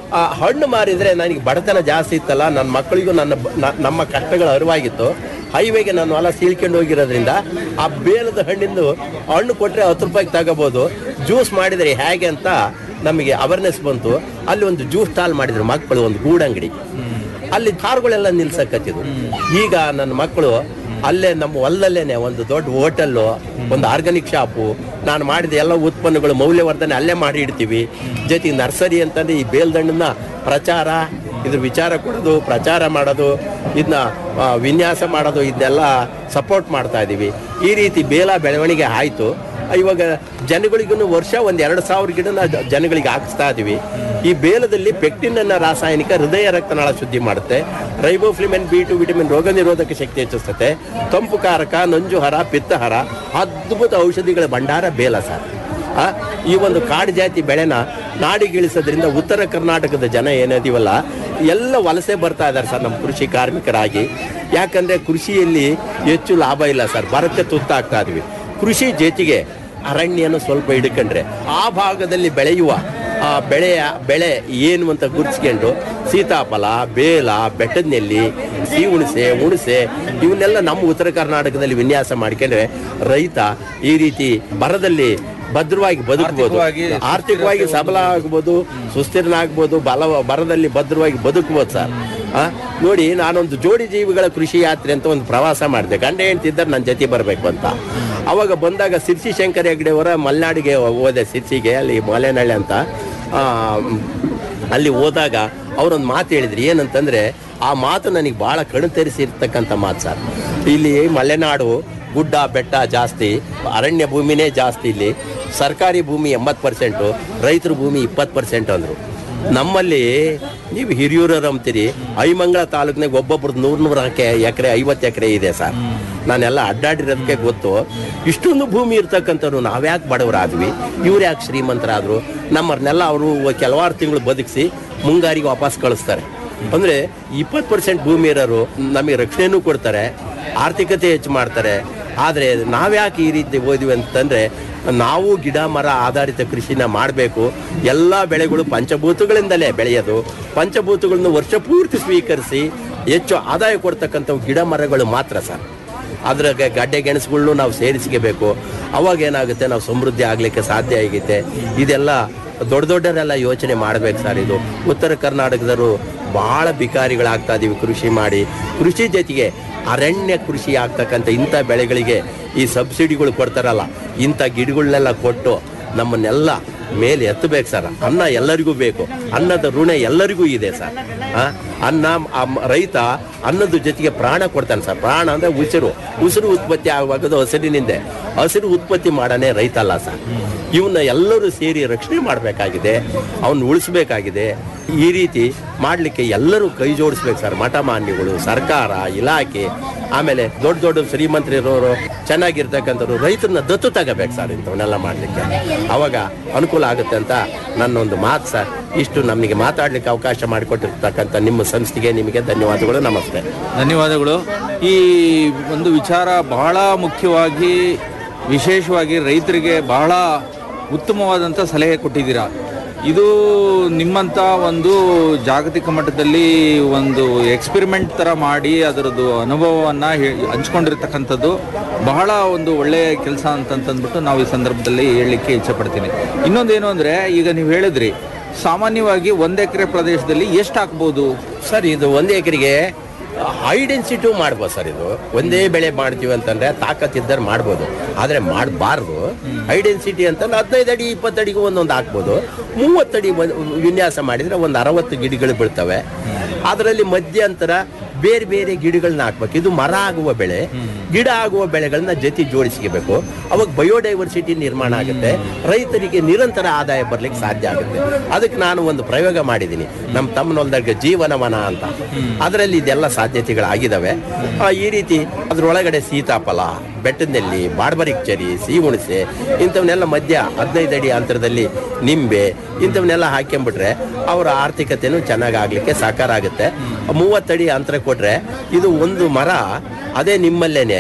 S8: ಆ ಹಣ್ಣು ಮಾರಿದ್ರೆ ನನಗೆ ಬಡತನ ಜಾಸ್ತಿ ಇತ್ತಲ್ಲ ನನ್ನ ಮಕ್ಕಳಿಗೂ ನನ್ನ ಬ- ನ- ನಮ್ಮ ಕಷ್ಟಗಳ ಅರಿವಾಗಿತ್ತು ಹೈವೇಗೆ ನಾನು ಹೊಲ ಸೀಳ್ಕೊಂಡು ಹೋಗಿರೋದ್ರಿಂದ ಆ ಬೇಲದ ಹಣ್ಣಿಂದು ಹಣ್ಣು ಕೊಟ್ಟರೆ ಹತ್ತು ರೂಪಾಯಿಗೆ ತಗೋಬೋದು ಜ್ಯೂಸ್ ಮಾಡಿದರೆ ಹೇಗೆ ಅಂತ ನಮಗೆ ಅವೇರ್ನೆಸ್ ಬಂತು ಅಲ್ಲಿ ಒಂದು ಜ್ಯೂಸ್ ಸ್ಟಾಲ್ ಮಾಡಿದ್ರು ಮಕ್ಕಳು ಒಂದು ಗೂಡಂಗಡಿ ಅಲ್ಲಿ ಕಾರುಗಳೆಲ್ಲ ನಿಲ್ಸಕತ್ತಿದ್ವು ಈಗ ನನ್ನ ಮಕ್ಕಳು ಅಲ್ಲೇ ನಮ್ಮ ಹೊಲದಲ್ಲೇನೆ ಒಂದು ದೊಡ್ಡ ಹೋಟೆಲ್ಲು ಒಂದು ಆರ್ಗಾನಿಕ್ ಶಾಪು ನಾನು ಮಾಡಿದ ಎಲ್ಲ ಉತ್ಪನ್ನಗಳು ಮೌಲ್ಯವರ್ಧನೆ ಅಲ್ಲೇ ಮಾಡಿ ಇಡ್ತೀವಿ ಜೊತೆಗೆ ನರ್ಸರಿ ಅಂತಂದ್ರೆ ಈ ಬೇಲ್ದಣ್ಣನ ಪ್ರಚಾರ ಇದ್ರ ವಿಚಾರ ಕೊಡೋದು ಪ್ರಚಾರ ಮಾಡೋದು ಇದನ್ನ ವಿನ್ಯಾಸ ಮಾಡೋದು ಇದನ್ನೆಲ್ಲ ಸಪೋರ್ಟ್ ಮಾಡ್ತಾ ಇದ್ದೀವಿ ಈ ರೀತಿ ಬೇಲ ಬೆಳವಣಿಗೆ ಆಯಿತು ಇವಾಗ ಜನಗಳಿಗೂ ವರ್ಷ ಒಂದು ಎರಡು ಸಾವಿರ ಗಿಡನ ಜ- ಜನಗಳಿಗೆ ಹಾಕಿಸ್ತಾ ಇದೀವಿ ಈ ಬೇಲದಲ್ಲಿ ಪೆಕ್ಟಿನ್ ಅನ್ನ ರಾಸಾಯನಿಕ ಹೃದಯ ರಕ್ತನಾಳ ಶುದ್ಧಿ ಮಾಡುತ್ತೆ ರೈಬೋಫ್ಲಿಮೆನ್ ಬಿ ಟು ವಿಟಮಿನ್ ರೋಗ ನಿರೋಧಕ ಶಕ್ತಿ ಹೆಚ್ಚಿಸುತ್ತೆ ತಂಪು ಕಾರಕ ನಂಜುಹರ ಪಿತ್ತಹರ ಅದ್ಭುತ ಔಷಧಿಗಳ ಭಂಡಾರ ಬೇಲ ಸರ್ ಆ, ಈ ಒಂದು ಕಾಡು ಜಾತಿ ಬೆಳೆನ ನಾಡಿಗಿಳಿಸೋದ್ರಿಂದ ಉತ್ತರ ಕರ್ನಾಟಕದ ಜನ ಏನಿದೀವಲ್ಲ ಎಲ್ಲ ವಲಸೆ ಬರ್ತಾ ಇದ್ದಾರೆ ಸರ್ ನಮ್ಮ ಕೃಷಿ ಕಾರ್ಮಿಕರಾಗಿ ಯಾಕಂದ್ರೆ ಕೃಷಿಯಲ್ಲಿ ಹೆಚ್ಚು ಲಾಭ ಇಲ್ಲ ಸರ್ ಬರಕ್ಕೆ ತುತ್ತಾಗ್ತಾ ಇದ್ವಿ ಕೃಷಿ ಜೊತೆಗೆ ಅರಣ್ಯನ ಸ್ವಲ್ಪ ಹಿಡ್ಕೊಂಡ್ರೆ ಆ ಭಾಗದಲ್ಲಿ ಬೆಳೆಯುವ ಆ ಬೆಳೆಯ ಬೆಳೆ ಏನು ಅಂತ ಗುರುತಿಸ್ಕೊಂಡು ಸೀತಾಫಲ ಬೇಲ ಬೆಟ್ಟದ ನೆಲ್ಲಿ ಸಿಹಿ ಹುಣಸೆ ಹುಣಸೆ ಇವನ್ನೆಲ್ಲ ನಮ್ಮ ಉತ್ತರ ಕರ್ನಾಟಕದಲ್ಲಿ ವಿನ್ಯಾಸ ಮಾಡ್ಕೊಂಡ್ರೆ ರೈತ ಈ ರೀತಿ ಬರದಲ್ಲಿ ಭದ್ರವಾಗಿ ಬದುಕಬಹುದು
S6: ಆರ್ಥಿಕವಾಗಿ
S8: ಆರ್ಥಿಕವಾಗಿ ಸಬಲ ಆಗ್ಬೋದು ಸುಸ್ಥಿರನಾಗ್ಬೋದು ಬಲ ಬರದಲ್ಲಿ ಭದ್ರವಾಗಿ ಬದುಕಬಹುದು ಸರ್ ಆ, ನೋಡಿ ನಾನೊಂದು ಜೋಡಿ ಜೀವಿಗಳ ಕೃಷಿ ಯಾತ್ರೆ ಅಂತ ಒಂದು ಪ್ರವಾಸ ಮಾಡಿದೆ ಗಂಡ ಹೆಂಡ್ತಿದ್ದಾರೆ ನನ್ನ ಜೊತೆ ಬರಬೇಕು ಅಂತ ಅವಾಗ ಬಂದಾಗ ಸಿರ್ಸಿ ಶಂಕರ ಹೆಗ್ಡೆ ಅವರ ಮಲೆನಾಡಿಗೆ ಹೋದೆ ಸಿರ್ಸಿಗೆ ಅಲ್ಲಿ ಮಲೆನಳ್ಳಿ ಅಂತ ಆ, ಅಲ್ಲಿ ಹೋದಾಗ ಅವರೊಂದು ಮಾತು ಹೇಳಿದ್ರು ಏನಂತಂದ್ರೆ ಆ ಮಾತು ನನಗೆ ಬಹಳ ಕಣ್ತರಿಸಿರ್ತಕ್ಕಂಥ ಮಾತು ಸರ್ ಇಲ್ಲಿ ಮಲೆನಾಡು ಗುಡ್ಡ ಬೆಟ್ಟ ಜಾಸ್ತಿ ಅರಣ್ಯ ಭೂಮಿನೇ ಜಾಸ್ತಿ ಇಲ್ಲಿ ಸರ್ಕಾರಿ ಭೂಮಿ ಎಂಬತ್ತು ಪರ್ಸೆಂಟು ರೈತರ ಭೂಮಿ ಇಪ್ಪತ್ತು ಪರ್ಸೆಂಟ್ ಅಂದರು ನಮ್ಮಲ್ಲಿ ನೀವು ಹಿರಿಯೂರರು ಅಂತೀರಿ ಐಮಂಗಳ ತಾಲೂಕಿನಾಗ ಒಬ್ಬೊಬ್ರದ್ದು ನೂರು ನೂರು ಎಕರೆ ಐವತ್ತು ಎಕರೆ ಇದೆ ಸರ್ ನಾನೆಲ್ಲ ಅಡ್ಡಾಡಿರೋದಕ್ಕೆ ಗೊತ್ತು ಇಷ್ಟೊಂದು ಭೂಮಿ ಇರ್ತಕ್ಕಂಥವ್ರು ನಾವ್ಯಾಕೆ ಬಡವರಾದ್ವಿ ಇವ್ರು ಯಾಕೆ ಶ್ರೀಮಂತರಾದ್ರು ನಮ್ಮನ್ನೆಲ್ಲ ಅವರು ಕೆಲವಾರು ತಿಂಗಳು ಬದುಕಿಸಿ ಮುಂಗಾರಿಗೆ ವಾಪಸ್ ಕಳಿಸ್ತಾರೆ ಅಂದ್ರೆ ಇಪ್ಪತ್ತು ಪರ್ಸೆಂಟ್ ಭೂಮಿ ಇರೋರು ನಮಗೆ ರಕ್ಷಣೆನೂ ಕೊಡ್ತಾರೆ ಆರ್ಥಿಕತೆ ಹೆಚ್ಚು ಮಾಡ್ತಾರೆ ಆದರೆ ನಾವ್ಯಾಕೆ ಈ ರೀತಿ ಓದಿವಿ ಅಂತಂದ್ರೆ ನಾವು ಗಿಡ ಮರ ಆಧಾರಿತ ಕೃಷಿನ ಮಾಡಬೇಕು ಎಲ್ಲ ಬೆಳೆಗಳು ಪಂಚಭೂತಗಳಿಂದಲೇ ಬೆಳೆಯೋದು ಪಂಚಭೂತಗಳನ್ನು ವರ್ಷ ಪೂರ್ತಿ ಸ್ವೀಕರಿಸಿ ಹೆಚ್ಚು ಆದಾಯ ಕೊಡ್ತಕ್ಕಂಥವು ಗಿಡ ಮರಗಳು ಮಾತ್ರ ಸರ್ ಅದ್ರಾಗ ಗಡ್ಡೆ ಗೆಣಸುಗಳ್ನು ನಾವು ಸೇರಿಸ್ಕೋಬೇಕು ಅವಾಗ ಏನಾಗುತ್ತೆ ನಾವು ಸಮೃದ್ಧಿ ಆಗ್ಲಿಕ್ಕೆ ಸಾಧ್ಯ ಆಗಿದೆ ಇದೆಲ್ಲ ದೊಡ್ಡ ದೊಡ್ಡರೆಲ್ಲ ಯೋಚನೆ ಮಾಡ್ಬೇಕು ಸರ್ ಇದು ಉತ್ತರ ಕರ್ನಾಟಕದವರು ಬಹಳ ಬಿಕಾರಿಗಳಾಗ್ತಾ ಇದೀವಿ ಕೃಷಿ ಮಾಡಿ ಕೃಷಿ ಜೊತೆಗೆ ಅರಣ್ಯ ಕೃಷಿ ಆಗ್ತಕ್ಕಂಥ ಇಂಥ ಬೆಳೆಗಳಿಗೆ ಈ ಸಬ್ಸಿಡಿಗಳು ಕೊಡ್ತಾರಲ್ಲ ಇಂಥ ಗಿಡಗಳನ್ನೆಲ್ಲ ಕೊಟ್ಟು ನಮ್ಮನ್ನೆಲ್ಲ ಮೇಲೆ ಎತ್ತಬೇಕು ಸರ್ ಅನ್ನ ಎಲ್ಲರಿಗೂ ಬೇಕು ಅನ್ನದ ಋಣ ಎಲ್ಲರಿಗೂ ಇದೆ ಸರ್ ಆ, ಅನ್ನ ಆ ಮ- ರೈತ ಅನ್ನದ ಜೊತೆಗೆ ಪ್ರಾಣ ಕೊಡ್ತಾನೆ ಸರ್ ಪ್ರಾಣ ಅಂದ್ರೆ ಉಸಿರು ಉಸಿರು ಉತ್ಪತ್ತಿ ಆಗುವಾಗದು ಹಸಿರಿನಿಂದ ಹಸಿರು ಉತ್ಪತ್ತಿ ಮಾಡನೇ ರೈತ ಅಲ್ಲ ಸರ್ ಇವನ್ನ ಎಲ್ಲರೂ ಸೇರಿ ರಕ್ಷಣೆ ಮಾಡಬೇಕಾಗಿದೆ ಅವನ್ನ ಉಳಿಸ್ಬೇಕಾಗಿದೆ ಈ ರೀತಿ ಮಾಡಲಿಕ್ಕೆ ಎಲ್ಲರೂ ಕೈ ಜೋಡಿಸ್ಬೇಕು ಸರ್ ಮಠ ಮಾನ್ಯಗಳು ಸರ್ಕಾರ ಇಲಾಖೆ ಆಮೇಲೆ ದೊಡ್ಡ ದೊಡ್ಡ ಶ್ರೀಮಂತರಿರೋರು ಚೆನ್ನಾಗಿರ್ತಕ್ಕಂಥವ್ರು ರೈತರನ್ನ ದತ್ತು ತಗೋಬೇಕು ಸರ್ ಇಂಥವನ್ನೆಲ್ಲ ಮಾಡಲಿಕ್ಕೆ ಅವಾಗ ಅನುಕೂಲ ಆಗುತ್ತೆ ಅಂತ ನನ್ನೊಂದು ಮಾತು ಸರ್ ಇಷ್ಟು ನಮಗೆ ಮಾತಾಡ್ಲಿಕ್ಕೆ ಅವಕಾಶ ಮಾಡಿಕೊಟ್ಟಿರ್ತಕ್ಕಂಥ ನಿಮ್ಮ ಸಂಸ್ಥೆಗೆ ನಿಮಗೆ ಧನ್ಯವಾದಗಳು ನಮಸ್ತೆ
S6: ಧನ್ಯವಾದಗಳು ಈ ಒಂದು ವಿಚಾರ ಬಹಳ ಮುಖ್ಯವಾಗಿ ವಿಶೇಷವಾಗಿ ರೈತರಿಗೆ ಬಹಳ ಉತ್ತಮವಾದಂಥ ಸಲಹೆ ಕೊಟ್ಟಿದ್ದೀರಾ ಇದು ನಿಮ್ಮಂಥ ಒಂದು ಜಾಗತಿಕ ಮಟ್ಟದಲ್ಲಿ ಒಂದು ಎಕ್ಸ್ಪೆರಿಮೆಂಟ್ ಥರ ಮಾಡಿ ಅದರದ್ದು ಅನುಭವವನ್ನು ಹಂಚ್ಕೊಂಡಿರ್ತಕ್ಕಂಥದ್ದು ಬಹಳ ಒಂದು ಒಳ್ಳೆಯ ಕೆಲಸ ಅಂತಂತಂದ್ಬಿಟ್ಟು ನಾವು ಈ ಸಂದರ್ಭದಲ್ಲಿ ಹೇಳಲಿಕ್ಕೆ ಇಚ್ಛೆಪಡ್ತೀನಿ ಇನ್ನೊಂದೇನು ಅಂದರೆ ಈಗ ನೀವು ಹೇಳಿದ್ರಿ ಸಾಮಾನ್ಯವಾಗಿ ಒಂದು ಎಕರೆ ಪ್ರದೇಶದಲ್ಲಿ ಎಷ್ಟು ಹಾಕ್ಬೋದು
S8: ಸರ್ ಇದು ಒಂದು ಎಕರೆಗೆ ಹೈ ಡೆನ್ಸಿಟಿ ಮಾಡ್ಬೋದು ಸರ್ ಇದು ಒಂದೇ ಬೆಳೆ ಮಾಡ್ತೀವಿ ಅಂತಂದ್ರೆ ತಾಕತ್ತಿದ್ದರೆ ಮಾಡ್ಬೋದು ಆದರೆ ಮಾಡಬಾರ್ದು ಹೈ ಡೆನ್ಸಿಟಿ ಅಂತಂದ್ರೆ ಹದಿನೈದು ಅಡಿ ಇಪ್ಪತ್ತು ಅಡಿಗೂ ಒಂದೊಂದು ಹಾಕ್ಬೋದು ಮೂವತ್ತಡಿ ಒಂದ್- ವಿನ್ಯಾಸ ಮಾಡಿದ್ರೆ ಒಂದು ಅರವತ್ತು ಗಿಡಗಳು ಬೀಳ್ತವೆ ಅದರಲ್ಲಿ ಮಧ್ಯಂತರ ಬೇರೆ ಬೇರೆ ಗಿಡಗಳನ್ನ ಹಾಕ್ಬೇಕು ಇದು ಮರ ಆಗುವ ಬೆಳೆ ಗಿಡ ಆಗುವ ಬೆಳೆಗಳನ್ನ ಜೊತೆ ಜೋಡಿಸ್ಕೋಬೇಕು ಅವಾಗ ಬಯೋಡೈವರ್ಸಿಟಿ ನಿರ್ಮಾಣ ಆಗುತ್ತೆ ರೈತರಿಗೆ ನಿರಂತರ ಆದಾಯ ಬರ್ಲಿಕ್ಕೆ ಸಾಧ್ಯ ಆಗುತ್ತೆ ಅದಕ್ಕೆ ನಾನು ಒಂದು ಪ್ರಯೋಗ ಮಾಡಿದ್ದೀನಿ ನಮ್ಮ ತಮ್ಮನೊಲ್ದಾಗ ಜೀವನವನ ಅಂತ ಅದರಲ್ಲಿ ಇದೆಲ್ಲ ಸಾಧ್ಯತೆಗಳಾಗಿದ್ದಾವೆ ಆ, ಈ ರೀತಿ ಅದ್ರೊಳಗಡೆ ಸೀತಾಫಲ ಬೆಟ್ಟದಲ್ಲಿ ಬಾಡ್ಬರಿಕ್ ಚರಿ ಸಿಹಿ ಹುಣಸೆ ಇಂಥವನ್ನೆಲ್ಲ ಮಧ್ಯ ಹದಿನೈದು ಅಡಿ ಅಂತರದಲ್ಲಿ ನಿಂಬೆ ಇಂಥವನ್ನೆಲ್ಲ ಹಾಕ್ಕೊಂಬಿಟ್ರೆ ಅವರ ಆರ್ಥಿಕತೆನೂ ಚೆನ್ನಾಗಿ ಆಗ್ಲಿಕ್ಕೆ ಸಾಕಾರ ಆಗುತ್ತೆ ಮೂವತ್ತಡಿ ಅಂತರ ಕೊಟ್ರೆ ಇದು ಒಂದು ಮರ ಅದೇ ನಿಮ್ಮಲ್ಲೇನೆ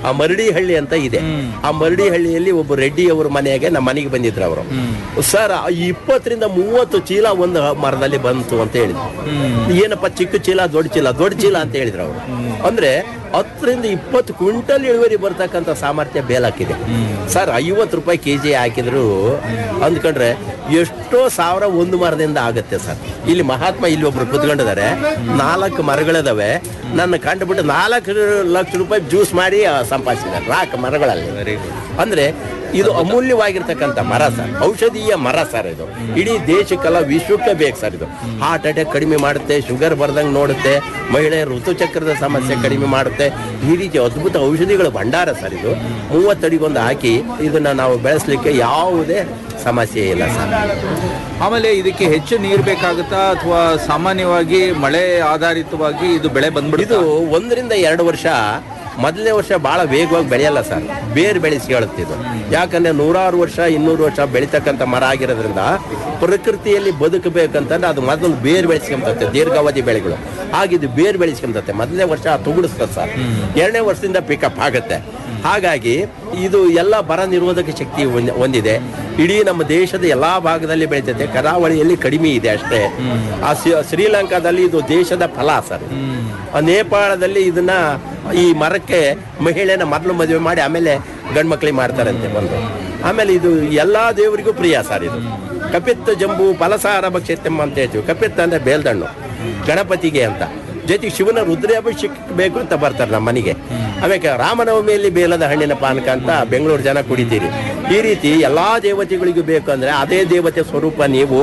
S8: ಆ ಮರಡಿ ಹಳ್ಳಿ ಅಂತ ಇದೆ ಆ ಮರಡಿ ಹಳ್ಳಿಯಲ್ಲಿ ಒಬ್ಬ ರೆಡ್ಡಿ ಅವ್ರ ಮನೆಗೆ ನಮ್ಮ ಮನೆಗೆ ಬಂದಿದ್ರು ಅವರು ಸರ್ ಆ ಇಪ್ಪತ್ತರಿಂದ ಮೂವತ್ತು ಚೀಲ ಒಂದು ಮರದಲ್ಲಿ ಬಂತು ಅಂತ ಹೇಳಿದ್ರು ಏನಪ್ಪ ಚಿಕ್ಕ ಚೀಲ ದೊಡ್ಡ ಚೀಲ ದೊಡ್ಡ ಚೀಲ ಅಂತ ಹೇಳಿದ್ರು ಅವರು ಅಂದ್ರೆ ಹತ್ತರಿಂದ ಇಪ್ಪತ್ತು ಕ್ವಿಂಟಲ್ ಇಳುವರಿ ಬರ್ತಕ್ಕಂಥ ಸಾಮರ್ಥ್ಯ ಬೇಲಾಕಿದೆ ಸರ್ ಐವತ್ತು ರೂಪಾಯಿ ಕೆ ಜಿ ಹಾಕಿದ್ರು ಅಂದ್ಕೊಂಡ್ರೆ ಎಷ್ಟೋ ಸಾವಿರ ಒಂದು ಮರದಿಂದ ಆಗುತ್ತೆ ಸರ್ ಇಲ್ಲಿ ಮಹಾತ್ಮ ಇಲ್ಲಿ ಒಬ್ರು ಕುತ್ಕೊಂಡಿದ್ದಾರೆ ನಾಲ್ಕು ಮರಗಳಿದಾವೆ ನನ್ನ ಕಂಡುಬಿಟ್ಟು ನಾಲ್ಕು ಲಕ್ಷ ರೂಪಾಯಿ ಜ್ಯೂಸ್ ಮಾಡಿ ಆ, ಸಂಪಾದಿಸಿದ್ದಾರೆ ನಾಲ್ಕು ಮರಗಳಲ್ಲಿ ಅಂದ್ರೆ ಇದು ಅಮೂಲ್ಯವಾಗಿರ್ತಕ್ಕಂಥ ಮರ ಸರ್ ಔಷಧೀಯ ಮರ ಸರ್ ಇದು ಇಡೀ ದೇಶಕ್ಕೆಲ್ಲ ವಿಶ್ವಕ್ಕೆ ಬೇಕು ಸರ್ ಇದು ಹಾರ್ಟ್ ಅಟ್ಯಾಕ್ ಕಡಿಮೆ ಮಾಡುತ್ತೆ ಶುಗರ್ ಬರ್ದಂಗೆ ನೋಡುತ್ತೆ ಮಹಿಳೆಯರ ಋತುಚಕ್ರದ ಸಮಸ್ಯೆ ಕಡಿಮೆ ಮಾಡುತ್ತೆ ಈ ರೀತಿ ಅದ್ಭುತ ಔಷಧಿಗಳ ಭಂಡಾರ ಸರ್ ಇದು ಮೂವತ್ತಡಿಗೊಂದು ಹಾಕಿ ಇದನ್ನ ನಾವು ಬೆಳೆಸಲಿಕ್ಕೆ ಯಾವುದೇ ಸಮಸ್ಯೆ ಇಲ್ಲ ಸರ್
S6: ಆಮೇಲೆ ಇದಕ್ಕೆ ಹೆಚ್ಚು ನೀರು ಬೇಕಾಗುತ್ತಾ ಅಥವಾ ಸಾಮಾನ್ಯವಾಗಿ ಮಳೆ ಆಧಾರಿತವಾಗಿ ಇದು ಬೆಳೆ
S8: ಇದು
S6: ಬಂದ್ಬಿಡುದು
S8: ಒಂದರಿಂದ ಎರಡು ವರ್ಷ ಮೊದಲನೇ ವರ್ಷ ಬಹಳ ವೇಗವಾಗಿ ಬೆಳೆಯಲ್ಲ ಸರ್ ಬೇರು ಬೆಳೆಸಿ ಹೇಳುತ್ತೆ ಇದು ಯಾಕಂದ್ರೆ ನೂರಾರು ವರ್ಷ ಇನ್ನೂರು ವರ್ಷ ಬೆಳೀತಕ್ಕಂಥ ಮರ ಆಗಿರೋದ್ರಿಂದ ಪ್ರಕೃತಿಯಲ್ಲಿ ಬದುಕಬೇಕಂತಂದ್ರೆ ಅದು ಮೊದಲು ಬೇರು ಬೆಳೆಸ್ಕೊಂತತೆ ದೀರ್ಘಾವಧಿ ಬೆಳೆಗಳು ಹಾಗಿದು ಬೇರು ಬೆಳೆಸ್ಕೊಂತತೆ ಮೊದಲನೇ ವರ್ಷ ತುಗುಡಿಸ್ತದೆ ಸರ್ ಎರಡನೇ ವರ್ಷದಿಂದ ಪಿಕಪ್ ಆಗುತ್ತೆ ಹಾಗಾಗಿ ಇದು ಎಲ್ಲ ಬರ ನಿರೋಧಕ ಶಕ್ತಿ ಹೊಂದ್- ಹೊಂದಿದೆ ಇಡೀ ನಮ್ಮ ದೇಶದ ಎಲ್ಲಾ ಭಾಗದಲ್ಲಿ ಬೆಳೀತದೆ ಕರಾವಳಿಯಲ್ಲಿ ಕಡಿಮೆ ಇದೆ ಅಷ್ಟೇ ಆ ಶ್ರೀ- ಶ್ರೀಲಂಕಾದಲ್ಲಿ ಇದು ದೇಶದ ಫಲ ಸರ್ ಆ ನೇಪಾಳದಲ್ಲಿ ಇದನ್ನ ಈ ಮರಕ್ಕೆ ಮಹಿಳೆನ ಮೊದಲು ಮದುವೆ ಮಾಡಿ ಆಮೇಲೆ ಗಂಡ್ಮಕ್ಳಿಗೆ ಮಾಡ್ತಾರಂತೆ ಬಂದು ಆಮೇಲೆ ಇದು ಎಲ್ಲಾ ದೇವರಿಗೂ ಪ್ರಿಯ ಸರ್ ಇದು ಕಪಿತ್ತ ಜಂಬು ಫಲಸಾರ ಭಕ್ಷತೆಮ್ಮ ಅಂತ ಹೇಳ್ತೀವಿ ಕಪಿತ್ತ ಅಂದ್ರೆ ಬೇಲ್ದಣ್ಣು ಗಣಪತಿಗೆ ಅಂತ ಜೊತೆಗೆ ಶಿವನ ರುದ್ರಾಭಿಷೇಕ ಬೇಕು ಅಂತ ಬರ್ತಾರೆ ನಮ್ಮ ಮನೆಗೆ ಆಮೇಲೆ ರಾಮನವಮಿಯಲ್ಲಿ ಬೇಲದ ಹಣ್ಣಿನ ಪಾನಕ ಅಂತ ಬೆಂಗಳೂರು ಜನ ಕುಡಿತೀರಿ ಈ ರೀತಿ ಎಲ್ಲಾ ದೇವತೆಗಳಿಗೂ ಬೇಕು ಅಂದ್ರೆ ಅದೇ ದೇವತೆ ಸ್ವರೂಪ ನೀವು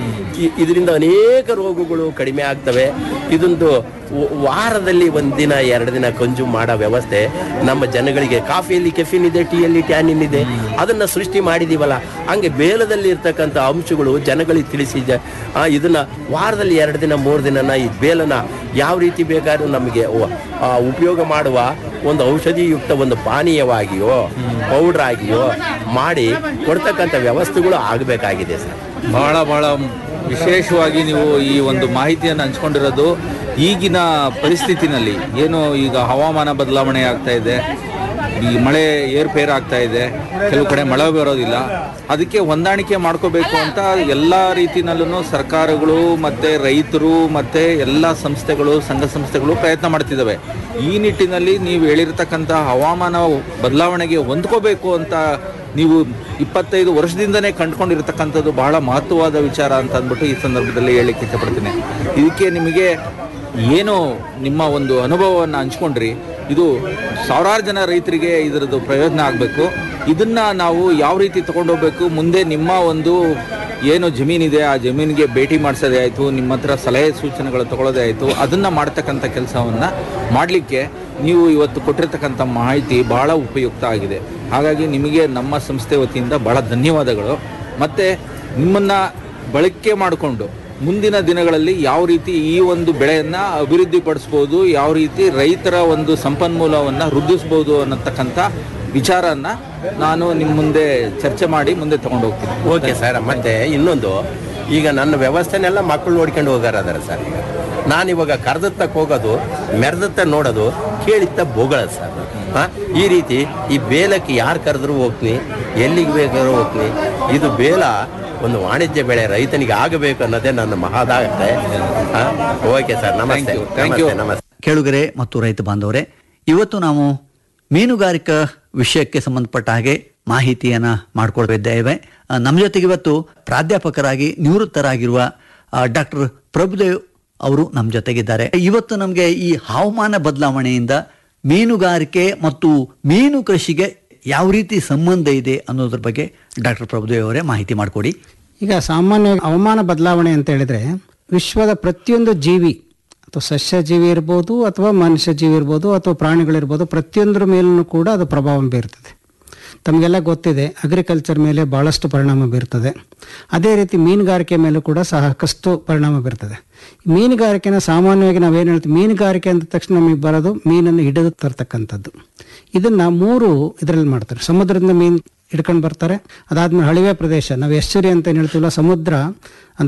S8: ಇ- ಇದರಿಂದ ಅನೇಕ ರೋಗಗಳು ಕಡಿಮೆ ಆಗ್ತವೆ ಇದೊಂದು ವ- ವಾರದಲ್ಲಿ ಒಂದಿನ ಎರಡು ದಿನ ಕನ್ಸ್ಯೂಮ್ ಮಾಡೋ ವ್ಯವಸ್ಥೆ ನಮ್ಮ ಜನಗಳಿಗೆ ಕಾಫಿಯಲ್ಲಿ ಕೆಫಿನ್ ಇದೆ ಟೀಯಲ್ಲಿ ಟ್ಯಾನಿನ್ ಇದೆ ಅದನ್ನ ಸೃಷ್ಟಿ ಮಾಡಿದೀವಲ್ಲ ಹಂಗೆ ಬೇಲದಲ್ಲಿ ಇರ್ತಕ್ಕಂಥ ಅಂಶಗಳು ಜನಗಳಿಗೆ ತಿಳಿಸಿ ಜ- ಆ, ಇದನ್ನ ವಾರದಲ್ಲಿ ಎರಡು ದಿನ ಮೂರು ದಿನನ ಈ ಬೇಲನ ಯಾವ ರೀತಿ ಬೇಕಾದ್ರೂ ನಮಗೆ ವ- ಆ, ಉಪಯೋಗ ಮಾಡುವ ಒಂದು ಔಷಧಿಯುಕ್ತ ಒಂದು ಪಾನೀಯವಾಗಿಯೋ ಪೌಡರ್ ಆಗಿಯೋ ಮಾಡಿ ಕೊಡ್ತಕ್ಕಂಥ ವ್ಯವಸ್ಥೆಗಳು ಆಗಬೇಕಾಗಿದೆ ಸರ್
S6: ಬಹಳ ಬಹಳ ವಿಶೇಷವಾಗಿ ನೀವು ಈ ಒಂದು ಮಾಹಿತಿಯನ್ನು ಹಂಚ್ಕೊಂಡಿರೋದು ಈಗಿನ ಪರಿಸ್ಥಿತಿನಲ್ಲಿ ಏನು ಈಗ ಹವಾಮಾನ ಬದಲಾವಣೆ ಆಗ್ತಾ ಇದೆ ಈ ಮಳೆ ಏರ್ಪೇರ್ ಆಗ್ತಾ ಇದೆ ಕೆಲವು ಕಡೆ ಮಳೆ ಬರೋದಿಲ್ಲ ಅದಕ್ಕೆ ಹೊಂದಾಣಿಕೆ ಮಾಡ್ಕೋಬೇಕು ಅಂತ ಎಲ್ಲ ರೀತಿನಲ್ಲೂ ಸರ್ಕಾರಗಳು ಮತ್ತೆ ರೈತರು ಮತ್ತೆ ಎಲ್ಲ ಸಂಸ್ಥೆಗಳು ಸಂಘ ಸಂಸ್ಥೆಗಳು ಪ್ರಯತ್ನ ಮಾಡ್ತಿದ್ದಾವೆ ಈ ನಿಟ್ಟಿನಲ್ಲಿ ನೀವು ಹೇಳಿರ್ತಕ್ಕಂಥ ಹವಾಮಾನ ಬದಲಾವಣೆಗೆ ಹೊಂದ್ಕೋಬೇಕು ಅಂತ ನೀವು ಇಪ್ಪತ್ತೈದು ವರ್ಷದಿಂದನೇ ಕಂಡುಕೊಂಡಿರ್ತಕ್ಕಂಥದ್ದು ಬಹಳ ಮಹತ್ವವಾದ ವಿಚಾರ ಅಂತ ಅಂದ್ಬಿಟ್ಟು ಈ ಸಂದರ್ಭದಲ್ಲಿ ಹೇಳಲಿಕ್ಕೆ ಇಷ್ಟಪಡ್ತೀನಿ ಇದಕ್ಕೆ ನಿಮಗೆ ಏನು ನಿಮ್ಮ ಒಂದು ಅನುಭವವನ್ನು ಹಂಚ್ಕೊಂಡ್ರಿ ಇದು ಸಾವಿರಾರು ಜನ ರೈತರಿಗೆ ಇದರದ್ದು ಪ್ರಯೋಜನ ಆಗಬೇಕು ಇದನ್ನ ನಾವು ಯಾವ ರೀತಿ ತಗೊಂಡೋಗ್ಬೇಕು ಮುಂದೆ ನಿಮ್ಮ ಒಂದು ಏನು ಜಮೀನಿದೆ ಆ ಜಮೀನಿಗೆ ಭೇಟಿ ಮಾಡಿಸೋದೇ ಆಯಿತು ನಿಮ್ಮ ಹತ್ರ ಸಲಹೆ ಸೂಚನೆಗಳು ತಗೊಳ್ಳೋದೇ ಆಯಿತು ಅದನ್ನು ಮಾಡ್ತಕ್ಕಂಥ ಕೆಲಸವನ್ನು ಮಾಡಲಿಕ್ಕೆ ನೀವು ಇವತ್ತು ಕೊಟ್ಟಿರ್ತಕ್ಕಂಥ ಮಾಹಿತಿ ಬಹಳ ಉಪಯುಕ್ತ ಆಗಿದೆ ಹಾಗಾಗಿ ನಿಮಗೆ ನಮ್ಮ ಸಂಸ್ಥೆ ವತಿಯಿಂದ ಬಹಳ ಧನ್ಯವಾದಗಳು ಮತ್ತು ನಿಮ್ಮನ್ನು ಬಳಕೆ ಮಾಡಿಕೊಂಡು ಮುಂದಿನ ದಿನಗಳಲ್ಲಿ ಯಾವ ರೀತಿ ಈ ಒಂದು ಬೆಳೆಯನ್ನು ಅಭಿವೃದ್ಧಿಪಡಿಸ್ಬೋದು ಯಾವ ರೀತಿ ರೈತರ ಒಂದು ಸಂಪನ್ಮೂಲವನ್ನು ವೃದ್ಧಿಸ್ಬೋದು ಅನ್ನತಕ್ಕಂಥ ವಿಚಾರನ ನಾನು ನಿಮ್ಮ ಮುಂದೆ ಚರ್ಚೆ ಮಾಡಿ ಮುಂದೆ ತಗೊಂಡು ಹೋಗ್ತೀನಿ
S8: ಓಕೆ ಸರ್ ಮತ್ತೆ ಇನ್ನೊಂದು ಈಗ ನನ್ನ ವ್ಯವಸ್ಥೆನೆಲ್ಲ ಮಕ್ಕಳು ನೋಡ್ಕೊಂಡು ಹೋಗಾರ ಅದಾರ ಸರ್ ಈಗ ನಾನು ಇವಾಗ ಕರೆದತ್ತಕ್ಕೆ ಹೋಗೋದು ಮೆರೆದತ್ತ ನೋಡೋದು ಕೇಳಿತ್ತ ಬೋಗಳದು ಸರ್ ಹಾ ಈ ರೀತಿ ಈ ಬೇಲಕ್ಕೆ ಯಾರು ಕರೆದ್ರು ಹೋಗ್ತೀನಿ ಎಲ್ಲಿಗೆ ಬೇಕಾದ್ರೂ ಹೋಗ್ತೀನಿ ಇದು ಬೇಲ ಒಂದು ವಾಣಿಜ್ಯ ಬೆಳೆ ರೈತನಿಗೆ ಆಗಬೇಕು ಅನ್ನೋದೇ ನನ್ನ ಮಹಾದಾಗತ್ತೆ ಹಾ ಓಕೆ ಸರ್ ನಮಸ್ತೆ
S6: Thank you. Thank you.
S8: ನಮಸ್ತೆ ನಮಸ್ತೆ
S5: ಕೇಳುಗರೆ ಮತ್ತು ರೈತ ಬಾಂಧವರೇ ಇವತ್ತು ನಾವು ಮೀನುಗಾರಿಕಾ ವಿಷಯಕ್ಕೆ ಸಂಬಂಧಪಟ್ಟ ಹಾಗೆ ಮಾಹಿತಿಯನ್ನ ಮಾಡಿಕೊಳ್ತಿದ್ದೇವೆ ಆ, ನಮ್ಮ ಜೊತೆಗೆ ಇವತ್ತು ಪ್ರಾಧ್ಯಾಪಕರಾಗಿ ನಿವೃತ್ತರಾಗಿರುವ ಡಾಕ್ಟರ್ ಪ್ರಭುದೇವ್ ಅವರು ನಮ್ಮ ಜೊತೆಗಿದ್ದಾರೆ ಇವತ್ತು ನಮಗೆ ಈ ಹವಾಮಾನ ಬದಲಾವಣೆಯಿಂದ ಮೀನುಗಾರಿಕೆ ಮತ್ತು ಮೀನು ಕೃಷಿಗೆ ಯಾವ ರೀತಿ ಸಂಬಂಧ ಇದೆ ಅನ್ನೋದ್ರ ಬಗ್ಗೆ ಡಾಕ್ಟರ್ ಪ್ರಭುದೇವ್ ಅವರೇ ಮಾಹಿತಿ ಮಾಡಿಕೊಡಿ
S9: ಈಗ ಸಾಮಾನ್ಯವಾಗಿ ಹವಾಮಾನ ಬದಲಾವಣೆ ಅಂತ ಹೇಳಿದ್ರೆ ವಿಶ್ವದ ಪ್ರತಿಯೊಂದು ಜೀವಿ ಅಥವಾ ಸಸ್ಯ ಜೀವಿ ಇರ್ಬೋದು ಅಥವಾ ಮನುಷ್ಯ ಜೀವಿ ಇರ್ಬೋದು ಅಥವಾ ಪ್ರಾಣಿಗಳಿರ್ಬೋದು ಪ್ರತಿಯೊಂದರ ಮೇಲೂ ಕೂಡ ಅದು ಪ್ರಭಾವ ಬೀರ್ತದೆ ತಮಗೆಲ್ಲ ಗೊತ್ತಿದೆ ಅಗ್ರಿಕಲ್ಚರ್ ಮೇಲೆ ಭಾಳಷ್ಟು ಪರಿಣಾಮ ಬೀರ್ತದೆ ಅದೇ ರೀತಿ ಮೀನುಗಾರಿಕೆ ಮೇಲೂ ಕೂಡ ಸಾಕಷ್ಟು ಪರಿಣಾಮ ಬೀರ್ತದೆ ಮೀನುಗಾರಿಕೆನ ಸಾಮಾನ್ಯವಾಗಿ ನಾವೇನು ಹೇಳ್ತೀವಿ ಮೀನುಗಾರಿಕೆ ಅಂದ ತಕ್ಷಣ ನಮಗೆ ಬರೋದು ಮೀನನ್ನು ಹಿಡಿದು ತರ್ತಕ್ಕಂಥದ್ದು ಇದನ್ನ ಮೂರು ಇದರಲ್ಲಿ ಮಾಡ್ತಾರೆ ಸಮುದ್ರದಿಂದ ಮೀನು ಹಿಡ್ಕೊಂಡು ಬರ್ತಾರೆ ಅದಾದ್ಮೇಲೆ ಹಳಿವೆ ಪ್ರದೇಶ ನಾವು ಎಸ್ಚುರಿ ಅಂತ ಏನು ಹೇಳ್ತೀವಲ್ಲ ಸಮುದ್ರ ಅಂದ್ರೆ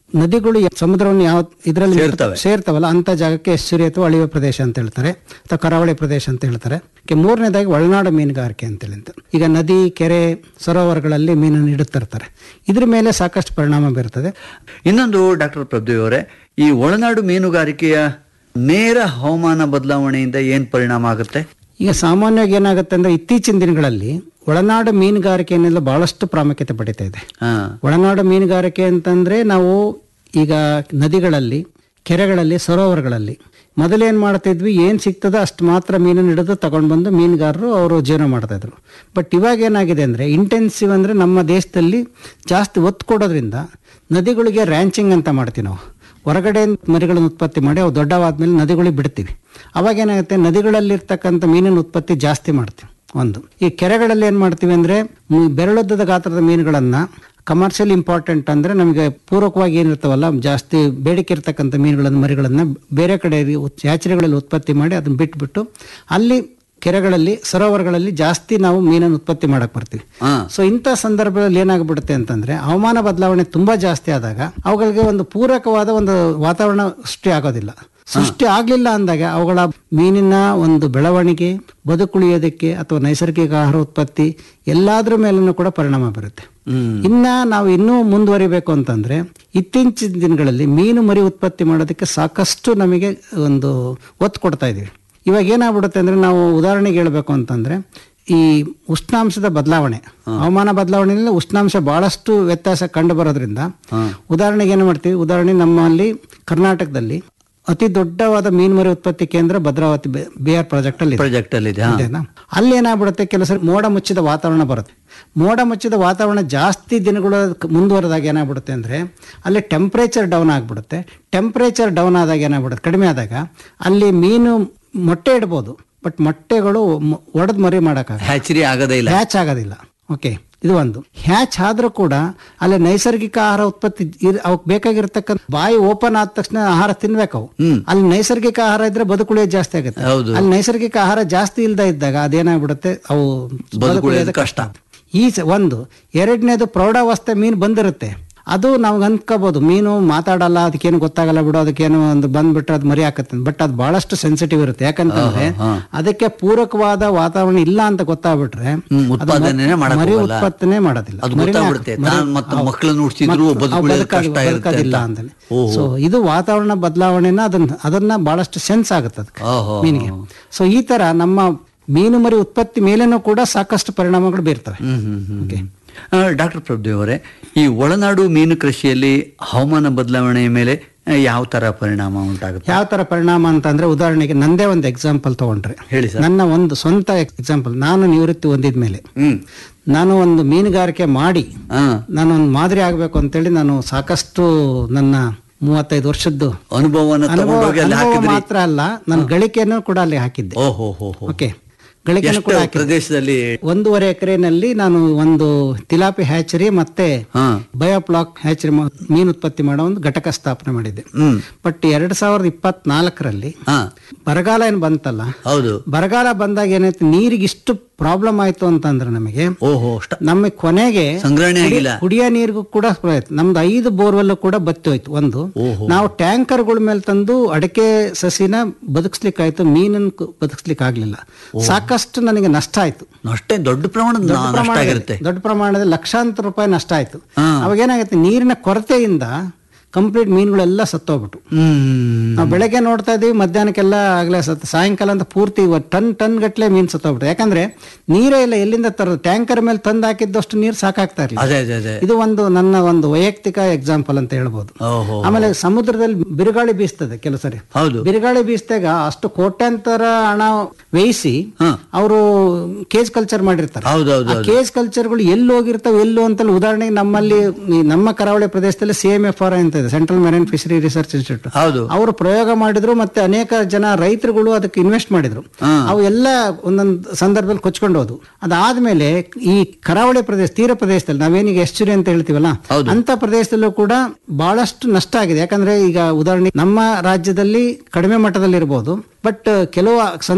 S9: ನದಿಗಳು ಯ- ಸಮುದ್ರವನ್ನು ಯಾವ ಇದರಲ್ಲಿ
S5: ಸೇರ್ತವೆ.
S9: ಸೇರ್ತಾವಲ್ಲ ಅಂತ ಜಾಗಕ್ಕೆ ಎಸ್ಸುರಿ ಅಥವಾ ಅಳಿವೆ ಪ್ರದೇಶ ಅಂತ ಹೇಳ್ತಾರೆ ಅಥವಾ ಕರಾವಳಿ ಪ್ರದೇಶ ಅಂತ ಹೇಳ್ತಾರೆ ಕೆ ಮೂರನೇದಾಗಿ ಒಳನಾಡು ಮೀನುಗಾರಿಕೆ ಅಂತೇಳಿ ಅಂತ ಈಗ ನದಿ ಕೆರೆ ಸರೋವರಗಳಲ್ಲಿ ಮೀನನ್ನು ಇಡುತ್ತಿರ್ತಾರೆ ಇದ್ರ ಮೇಲೆ ಸಾಕಷ್ಟು ಪರಿಣಾಮ ಬೀರ್ತದೆ
S5: ಇನ್ನೊಂದು ಡಾಕ್ಟರ್ ಪ್ರಭುದೇವ್ ಅವರೇ ಈ ಒಳನಾಡು ಮೀನುಗಾರಿಕೆಯ ನೇರ ಹವಾಮಾನ ಬದಲಾವಣೆಯಿಂದ ಏನ್ ಪರಿಣಾಮ ಆಗುತ್ತೆ
S9: ಈಗ ಸಾಮಾನ್ಯವಾಗಿ ಏನಾಗುತ್ತೆ ಅಂದ್ರೆ ಇತ್ತೀಚಿನ ದಿನಗಳಲ್ಲಿ ಒಳನಾಡು ಮೀನುಗಾರಿಕೆಯನ್ನೆಲ್ಲ ಬಹಳಷ್ಟು ಪ್ರಾಮುಖ್ಯತೆ ಪಡಿತಾ ಇದೆ
S5: ಹಾ
S9: ಒಳನಾಡು ಮೀನುಗಾರಿಕೆ ಅಂತಂದ್ರೆ ನಾವು ಈಗ ನದಿಗಳಲ್ಲಿ ಕೆರೆಗಳಲ್ಲಿ ಸರೋವರಗಳಲ್ಲಿ ಮೊದಲೇನು ಮಾಡ್ತಿದ್ವಿ ಏನು ಸಿಗ್ತದೋ ಅಷ್ಟು ಮಾತ್ರ ಮೀನನ್ನು ಹಿಡಿದು ತಗೊಂಡು ಬಂದು ಮೀನುಗಾರರು ಅವರು ಜೀವನ ಮಾಡ್ತಾ ಇದ್ರು ಬಟ್ ಇವಾಗ ಏನಾಗಿದೆ ಅಂದರೆ ಇಂಟೆನ್ಸಿವ್ ಅಂದರೆ ನಮ್ಮ ದೇಶದಲ್ಲಿ ಜಾಸ್ತಿ ಒತ್ತು ಕೊಡೋದ್ರಿಂದ ನದಿಗಳಿಗೆ ರ್ಯಾಂಚಿಂಗ್ ಅಂತ ಮಾಡ್ತೀವಿ ನಾವು ಹೊರಗಡೆ ಮರಿಗಳನ್ನು ಉತ್ಪತ್ತಿ ಮಾಡಿ ಅವು ದೊಡ್ಡವಾದ್ಮೇಲೆ ನದಿಗಳಿಗೆ ಬಿಡ್ತೀವಿ ಅವಾಗ ಏನಾಗುತ್ತೆ ನದಿಗಳಲ್ಲಿರ್ತಕ್ಕಂಥ ಮೀನಿನ ಉತ್ಪತ್ತಿ ಜಾಸ್ತಿ ಮಾಡ್ತೀವಿ ಒಂದು ಈ ಕೆರೆಗಳಲ್ಲಿ ಏನು ಮಾಡ್ತೀವಿ ಅಂದರೆ ಬೆರಳುದ್ದದ ಗಾತ್ರದ ಮೀನುಗಳನ್ನು ಕಮರ್ಷಿಯಲ್ ಇಂಪಾರ್ಟೆಂಟ್ ಅಂದರೆ ನಮಗೆ ಪೂರಕವಾಗಿ ಏನಿರ್ತಾವಲ್ಲ ಜಾಸ್ತಿ ಬೇಡಿಕೆ ಇರ್ತಕ್ಕಂಥ ಮೀನುಗಳನ್ನು ಮರಿಗಳನ್ನು ಬೇರೆ ಕಡೆ ಹ್ಯಾಚರಿಗಳಲ್ಲಿ ಉತ್ಪತ್ತಿ ಮಾಡಿ ಅದನ್ನು ಬಿಟ್ಬಿಟ್ಟು ಅಲ್ಲಿ ಕೆರೆಗಳಲ್ಲಿ ಸರೋವರಗಳಲ್ಲಿ ಜಾಸ್ತಿ ನಾವು ಮೀನನ್ನು ಉತ್ಪತ್ತಿ ಮಾಡಕ್ ಬರ್ತೀವಿ
S5: ಹಾ.
S9: ಸೊ ಇಂಥ ಸಂದರ್ಭದಲ್ಲಿ ಏನಾಗ್ಬಿಡುತ್ತೆ ಅಂತಂದ್ರೆ ಹವಾಮಾನ ಬದಲಾವಣೆ ತುಂಬಾ ಜಾಸ್ತಿ ಆದಾಗ ಅವುಗಳಿಗೆ ಒಂದು ಪೂರಕವಾದ ಒಂದು ವಾತಾವರಣ ಸೃಷ್ಟಿ ಆಗೋದಿಲ್ಲ ಸೃಷ್ಟಿ ಆಗ್ಲಿಲ್ಲ ಅಂದಾಗ ಅವುಗಳ ಮೀನಿನ ಒಂದು ಬೆಳವಣಿಗೆ ಬದುಕುಳಿಯೋದಕ್ಕೆ ಅಥವಾ ನೈಸರ್ಗಿಕ ಆಹಾರ ಉತ್ಪತ್ತಿ ಎಲ್ಲಾದ್ರ ಮೇಲೂ ಕೂಡ ಪರಿಣಾಮ ಬೀರುತ್ತೆ ಇನ್ನ ನಾವು ಇನ್ನೂ ಮುಂದುವರಿಬೇಕು ಅಂತಂದ್ರೆ ಇತ್ತೀಚಿನ ದಿನಗಳಲ್ಲಿ ಮೀನು ಮರಿ ಉತ್ಪತ್ತಿ ಮಾಡೋದಕ್ಕೆ ಸಾಕಷ್ಟು ನಮಗೆ ಒಂದು ಒತ್ತು ಕೊಡ್ತಾ ಇದೀವಿ ಇವಾಗ ಏನಾಗ್ಬಿಡುತ್ತೆ ಅಂದ್ರೆ ನಾವು ಉದಾಹರಣೆಗೆ ಹೇಳ್ಬೇಕು ಅಂತಂದ್ರೆ ಈ ಉಷ್ಣಾಂಶದ ಬದಲಾವಣೆ ಹವಾಮಾನ ಬದಲಾವಣೆಯಲ್ಲಿ ಉಷ್ಣಾಂಶ ಬಹಳಷ್ಟು ವ್ಯತ್ಯಾಸ ಕಂಡು ಬರೋದ್ರಿಂದ ಉದಾಹರಣೆಗೆ ಏನು ಮಾಡ್ತೀವಿ ಉದಾಹರಣೆ ನಮ್ಮಲ್ಲಿ ಕರ್ನಾಟಕದಲ್ಲಿ ಅತಿ ದೊಡ್ಡವಾದ ಮೀನುಮರಿ ಉತ್ಪತ್ತಿ ಕೇಂದ್ರ ಭದ್ರಾವತಿ ಬಿ ಆರ್ ಪ್ರಾಜೆಕ್ಟ್ ಅಲ್ಲಿ ಇದೆ.
S5: ಪ್ರಾಜೆಕ್ಟ್ ಅಲ್ಲಿ ಇದೆ ಹಾ.
S9: ಇದೆನಾ? ಅಲ್ಲಿ ಏನಾಗ್ಬಿಡುತ್ತೆ ಕೆಲವು ಸರಿ ಮೋಡ ಮುಚ್ಚಿದ ವಾತಾವರಣ ಬರುತ್ತೆ ಮೋಡ ಮುಚ್ಚಿದ ವಾತಾವರಣ ಜಾಸ್ತಿ ದಿನಗಳು ಕ- ಮುಂದುವರೆದಾಗ ಏನಾಗ್ಬಿಡುತ್ತೆ ಅಂದ್ರೆ ಅಲ್ಲಿ ಟೆಂಪ್ರೇಚರ್ ಡೌನ್ ಆಗ್ಬಿಡುತ್ತೆ ಟೆಂಪ್ರೇಚರ್ ಡೌನ್ ಆದಾಗ ಏನಾಗ್ಬಿಡುತ್ತೆ ಕಡಿಮೆ ಆದಾಗ ಅಲ್ಲಿ ಮೀನು ಮೊಟ್ಟೆ ಇಡ್ಬೋದು ಬಟ್ ಮೊಟ್ಟೆಗಳು ಒಡೆದ್ ಮರಿ ಮಾಡೋಕ್ಕಾಗ
S5: ಹ್ಯಾಚರಿ ಆಗದೇ ಇಲ್ಲ
S9: ಹ್ಯಾಚ್ ಆಗೋದಿಲ್ಲ ಓಕೆ ಇದು ಒಂದು ಹ್ಯಾಚ್ ಆದ್ರೂ ಕೂಡ ಅಲ್ಲಿ ನೈಸರ್ಗಿಕ ಆಹಾರ ಉತ್ಪತ್ತಿ ಇರ್- ಅವಕ್ ಬೇಕಾಗಿರ್ತಕ್ಕಂಥ ಬಾಯಿ ಓಪನ್ ಆದ ತಕ್ಷಣ ಆಹಾರ ತಿನ್ಬೇಕು ಅವು ಅಲ್ಲಿ ನೈಸರ್ಗಿಕ ಆಹಾರ ಇದ್ರೆ ಬದುಕುಳಿಯೋದು ಜಾಸ್ತಿ ಆಗುತ್ತೆ
S5: ಹೌದು.
S9: ಅಲ್ಲಿ ನೈಸರ್ಗಿಕ ಆಹಾರ ಜಾಸ್ತಿ ಇಲ್ದ ಇದ್ದಾಗ ಅದೇನಾಗ್ಬಿಡುತ್ತೆ ಅವು ಬದುಕುಳಿಯೋದು
S5: ಕಷ್ಟ.
S9: ಈ ಸ- ಒಂದು ಎರಡನೇದು ಪ್ರೌಢಾವಸ್ಥೆ ಮೀನು ಬಂದಿರುತ್ತೆ ಅದು ನಾವು ಅನ್ಕೋಬಹುದು ಮೀನು ಮಾತಾಡಲ್ಲ ಅದಕ್ಕೇನು ಗೊತ್ತಾಗಲ್ಲ ಬಿಡು ಅದಕ್ಕೇನು ಒಂದು ಬಂದ್ಬಿಟ್ರೆ ಅದು ಮರಿ ಹಾಕತ್ತೆ ಬಟ್ ಅದು ಬಹಳಷ್ಟು ಸೆನ್ಸಿಟಿವ್ ಇರುತ್ತೆ ಯಾಕಂತಂದ್ರೆ ಅದಕ್ಕೆ ಪೂರಕವಾದ ವಾತಾವರಣ ಇಲ್ಲ ಅಂತ ಗೊತ್ತಾಗ್ಬಿಟ್ರೆ
S5: ಹ್ಮ್,
S9: ಅದು ಮ-
S5: ಉತ್ಪಾದನೆನೇ ಮಾಡಕ್
S9: ಮರಿ
S5: ಹೋಗಲ್ಲ.
S9: ಉತ್ಪತ್ತಿನೇ ಮಾಡೋದಿಲ್ಲ
S5: ಅದು
S9: ಮರಿನೇ
S5: ಗೊತ್ತಾಗ್ಬಿಡುತ್ತೆ.
S9: ಹಾಕ್- ಮರಿ-
S5: ತಾನು ಮತ್ತೆ
S9: ಹೌದು.
S5: ಮಕ್ಕಳನ್ನ ಹುಡ್ಸಿದ್ರು
S9: ಮತ್ತು ಅವು
S5: ಬದುಕುಳಿಯೋದು
S9: ಬದುಕಾಗಿ-
S5: ಕಷ್ಟ ಇರುತ್ತೆ
S9: ಬದುಕೋದಿಲ್ಲ
S5: ಅಂತ.
S9: ಅಂತಾನೆ
S5: ಓಹೋ.
S9: ಸೊ ಇದು ವಾತಾವರಣ ಬದಲಾವಣೆನ ಅದನ್ನ ಅದನ್ನ ಬಹಳಷ್ಟು ಸೆನ್ಸ್ ಆಗುತ್ತೆ ಅದಕ್ಕೆ
S5: ಓಹೋ.
S9: ಮೀನಿಗೆ ಸೊ ಈ ತರ ನಮ್ಮ ಮೀನು ಮರಿ ಉತ್ಪತ್ತಿ ಮೇಲೇನೂ ಕೂಡ ಸಾಕಷ್ಟು ಪರಿಣಾಮಗಳು ಬೀರ್ತವೆ ಓಕೆ
S5: ಡಾಕ್ಟರ್ ಪ್ರಭುದೇವ್ ಅವರೇ ಈ ಒಳನಾಡು ಮೀನು ಕೃಷಿಯಲ್ಲಿ ಹವಾಮಾನ ಬದಲಾವಣೆಯ ಮೇಲೆ ಆ, ಯಾವ ತರ ಪರಿಣಾಮ ಉಂಟಾಗುತ್ತೆ
S9: ಯಾವ ತರ ಪರಿಣಾಮ ಅಂತಂದ್ರೆ ಉದಾಹರಣೆಗೆ ನಂದೇ ಒಂದು ಎಕ್ಸಾಂಪಲ್ ತಗೊಂಡ್ರೆ
S5: ಹೇಳಿ ಸರ್
S9: ನನ್ನ ಒಂದು ಸ್ವಂತ ಎಕ್ಸಾಂಪಲ್ ನಾನು ನಿವೃತ್ತಿ ಹೊಂದಿದ್ಮೇಲೆ
S5: ಹ್ಮ್
S9: ನಾನು ಒಂದು ಮೀನುಗಾರಿಕೆ ಮಾಡಿ
S5: ಹಾ
S9: ನಾನು ಒಂದು ಮಾದರಿ ಆಗಬೇಕು ಅಂತೇಳಿ ನಾನು ಸಾಕಷ್ಟು ನನ್ನ ಮೂವತ್ತೈದು ವರ್ಷದ್ದು
S5: ಅನುಭವನ
S9: ಅನುಭವ
S5: ತಗೊಂಡೋಗಿ ಅಲ್ಲಿ
S9: ಅನುಭವ
S5: ಹಾಕಿದ್ರಿ
S9: ಮಾತ್ರ ಅಲ್ಲ ನನ್ನ ಗಳಿಕೆಯನ್ನು ಕೂಡ ಅಲ್ಲಿ ಹಾಕಿದ್ದೆ
S5: ಓಹೋ ಹೋ ಹೋ
S9: ಓಕೆ ಗಳಿಕೆಯನ್ನು ಕೂಡ
S5: ಎಷ್ಟು
S9: ಹಾಕಿದ್ದೆ
S5: ಪ್ರದೇಶದಲ್ಲಿ
S9: ಒಂದೂವರೆ ಎಕರೆನಲ್ಲಿ ನಾನು ಒಂದು ತಿಲಾಪಿ ಹ್ಯಾಚರಿ ಮತ್ತೆ
S5: ಹಾ
S9: ಬಯೋಪ್ಲಾಕ್ ಹ್ಯಾಚರಿ ಮ- ಮೀನು ಉತ್ಪತ್ತಿ ಮಾಡೋ ಒಂದು ಘಟಕ ಸ್ಥಾಪನೆ ಮಾಡಿದ್ದೆ
S5: ಹ್ಮ್
S9: ಬಟ್ ಎರಡ್ ಸಾವಿರದ ಇಪ್ಪತ್ನಾಲ್ಕರಲ್ಲಿ
S5: ಹಾ
S9: ಬರಗಾಲ ಏನು ಬಂತಲ್ಲ
S5: ಹೌದು
S9: ಬರಗಾಲ ಬಂದಾಗ ಏನಾಯ್ತು ನೀರಿಗೆ ಇಷ್ಟು ಪ್ರಾಬ್ಲಮ್ ಆಯ್ತು ಅಂತಂದ್ರೆ ನಮಗೆ
S5: ಓಹೋ ಅಷ್ಟ
S9: ನಮ್ಮ ಕೊನೆಗೆ
S5: ಸಂಗ್ರಹಣೆ
S9: ಕುಡಿ-
S5: ಆಗಿಲ್ಲ
S9: ಕುಡಿಯೋ ನೀರಿಗೂ ಕೂಡ ಆಯ್ತು ನಮ್ದು ಐದು ಬೋರ್ವೆಲ್ ಕೂಡ ಬತ್ತಿ ಹೋಯ್ತು ಒಂದು ನಾವು ಟ್ಯಾಂಕರ್ಗಳ ಮೇಲೆ ತಂದು ಅಡಕೆ ಸಸಿನ ಬದುಕಿಸ್ಲಿಕ್ಕಾಯ್ತು ಮೀನನ್ನು ಕು- ಬದುಕಿಸ್ಲಿಕ್ಕೆ ಆಗ್ಲಿಲ್ಲ ಸಾಕಷ್ಟು ನನಗೆ ನಷ್ಟ ಆಯ್ತು
S5: ಅಷ್ಟೇ ದೊಡ್ಡ ಪ್ರಮಾಣದ
S9: ದೊಡ್ಡ
S5: ನಷ್ಟ
S9: ಪ್ರಮಾಣದಲ್ಲಿ
S5: ಆಗಿರುತ್ತೆ
S9: ದೊಡ್ಡ ಪ್ರಮಾಣದಲ್ಲಿ ಲಕ್ಷಾಂತರ ರೂಪಾಯಿ ನಷ್ಟ ಆಯ್ತು
S5: ಹಾ.
S9: ಅವಾಗ ಏನಾಗುತ್ತೆ ನೀರಿನ ಕೊರತೆಯಿಂದ ಕಂಪ್ಲೀಟ್ ಮೀನುಗಳೆಲ್ಲ ಸತ್ತೋಗ್ಬಿಟ್ಟು
S5: ಹ್ಮ್
S9: ನಾವು ಬೆಳಗ್ಗೆ ನೋಡ್ತಾ ಇದೀವಿ ಮಧ್ಯಾಹ್ನಕ್ಕೆಲ್ಲ ಆಗ್ಲೇ ಸತ್ ಸಾಯಂಕಾಲ ಅಂತ ಪೂರ್ತಿ ಇವತ್ತು ಟನ್ ಟನ್ ಗಟ್ಲೆ ಮೀನು ಸತ್ತೋಗ್ಬಿಟ್ಟು ಯಾಕಂದ್ರೆ ನೀರೇ ಇಲ್ಲ ಎಲ್ಲಿಂದ ತರೋದು ಟ್ಯಾಂಕರ್ ಮೇಲೆ ತಂದು ಹಾಕಿದ್ದಷ್ಟು ನೀರು ಸಾಕಾಗ್ತಾ ಇರಲಿಲ್ಲ
S5: ಅದೇ ಅದೇ ಅದೇ
S9: ಇದು ಒಂದು ನನ್ನ ಒಂದು ವೈಯಕ್ತಿಕ ಎಕ್ಸಾಂಪಲ್ ಅಂತ ಹೇಳ್ಬೋದು
S5: ಓಹೋ
S9: ಆಮೇಲೆ ಸಮುದ್ರದಲ್ಲಿ ಬಿರುಗಾಳಿ ಬೀಸ್ತದೆ ಕೆಲವು ಸರಿ
S5: ಹೌದು
S9: ಬಿರುಗಾಳಿ ಬೀಸಿದಾಗ ಅಷ್ಟು ಕೋಟ್ಯಾಂತರ ಹಣ ವ್ಯಯಿಸಿ
S5: ಹಾ.
S9: ಅವರು ಕೇಜ್ ಕಲ್ಚರ್ ಮಾಡಿರ್ತಾರೆ
S5: ಹೌದು ಹೌದು
S9: ಆ ಕೇಜ್ ಕಲ್ಚರ್ಗಳು ಎಲ್ಲಿ ಹೋಗಿರ್ತಾವೆ ಎಲ್ಲೋ ಅಂತಲ್ಲ ಉದಾಹರಣೆಗೆ ನಮ್ಮಲ್ಲಿ ಈ ನಮ್ಮ ಕರಾವಳಿ ಪ್ರದೇಶದಲ್ಲಿ ಸಿ ಎಂ ಎಫ್ ಆರ್ ಅಂತ ಇದೆ Central Marine Fishery Research Institute
S5: ಹೌದು
S9: ಅವರು ಪ್ರಯೋಗ ಮಾಡಿದ್ರು ಮತ್ತೆ ಅನೇಕ ಜನ ರೈತರುಗಳು ಅದಕ್ಕೆ ಇನ್ವೆಸ್ಟ್ ಮಾಡಿದ್ರು
S5: ಹಾ.
S9: ಅವು ಎಲ್ಲ ಒಂದೊಂದು ಸಂದರ್ಭದಲ್ಲಿ ಕೊಚ್ಕೊಂಡು ಹೋದ್ವು ಅದಾದ್ಮೇಲೆ ಈ ಕರಾವಳಿ ಪ್ರದೇಶ ತೀರ ಪ್ರದೇಶದಲ್ಲಿ ನಾವೇನೀಗ ಎಸ್ಚುರಿ ಅಂತ ಹೇಳ್ತೀವಲ್ಲ
S5: ಹೌದು.
S9: ಅಂತ ಪ್ರದೇಶದಲ್ಲೂ ಕೂಡ ಬಹಳಷ್ಟು ನಷ್ಟ ಆಗಿದೆ ಯಾಕಂದ್ರೆ ಈಗ ಉದಾಹರಣೆ ನಮ್ಮ ರಾಜ್ಯದಲ್ಲಿ ಕಡಿಮೆ ಮಟ್ಟದಲ್ಲಿ ಇರಬಹುದು ಬಟ್ ಕೆಲವು ಸಂದರ್ಭದಲ್ಲಿ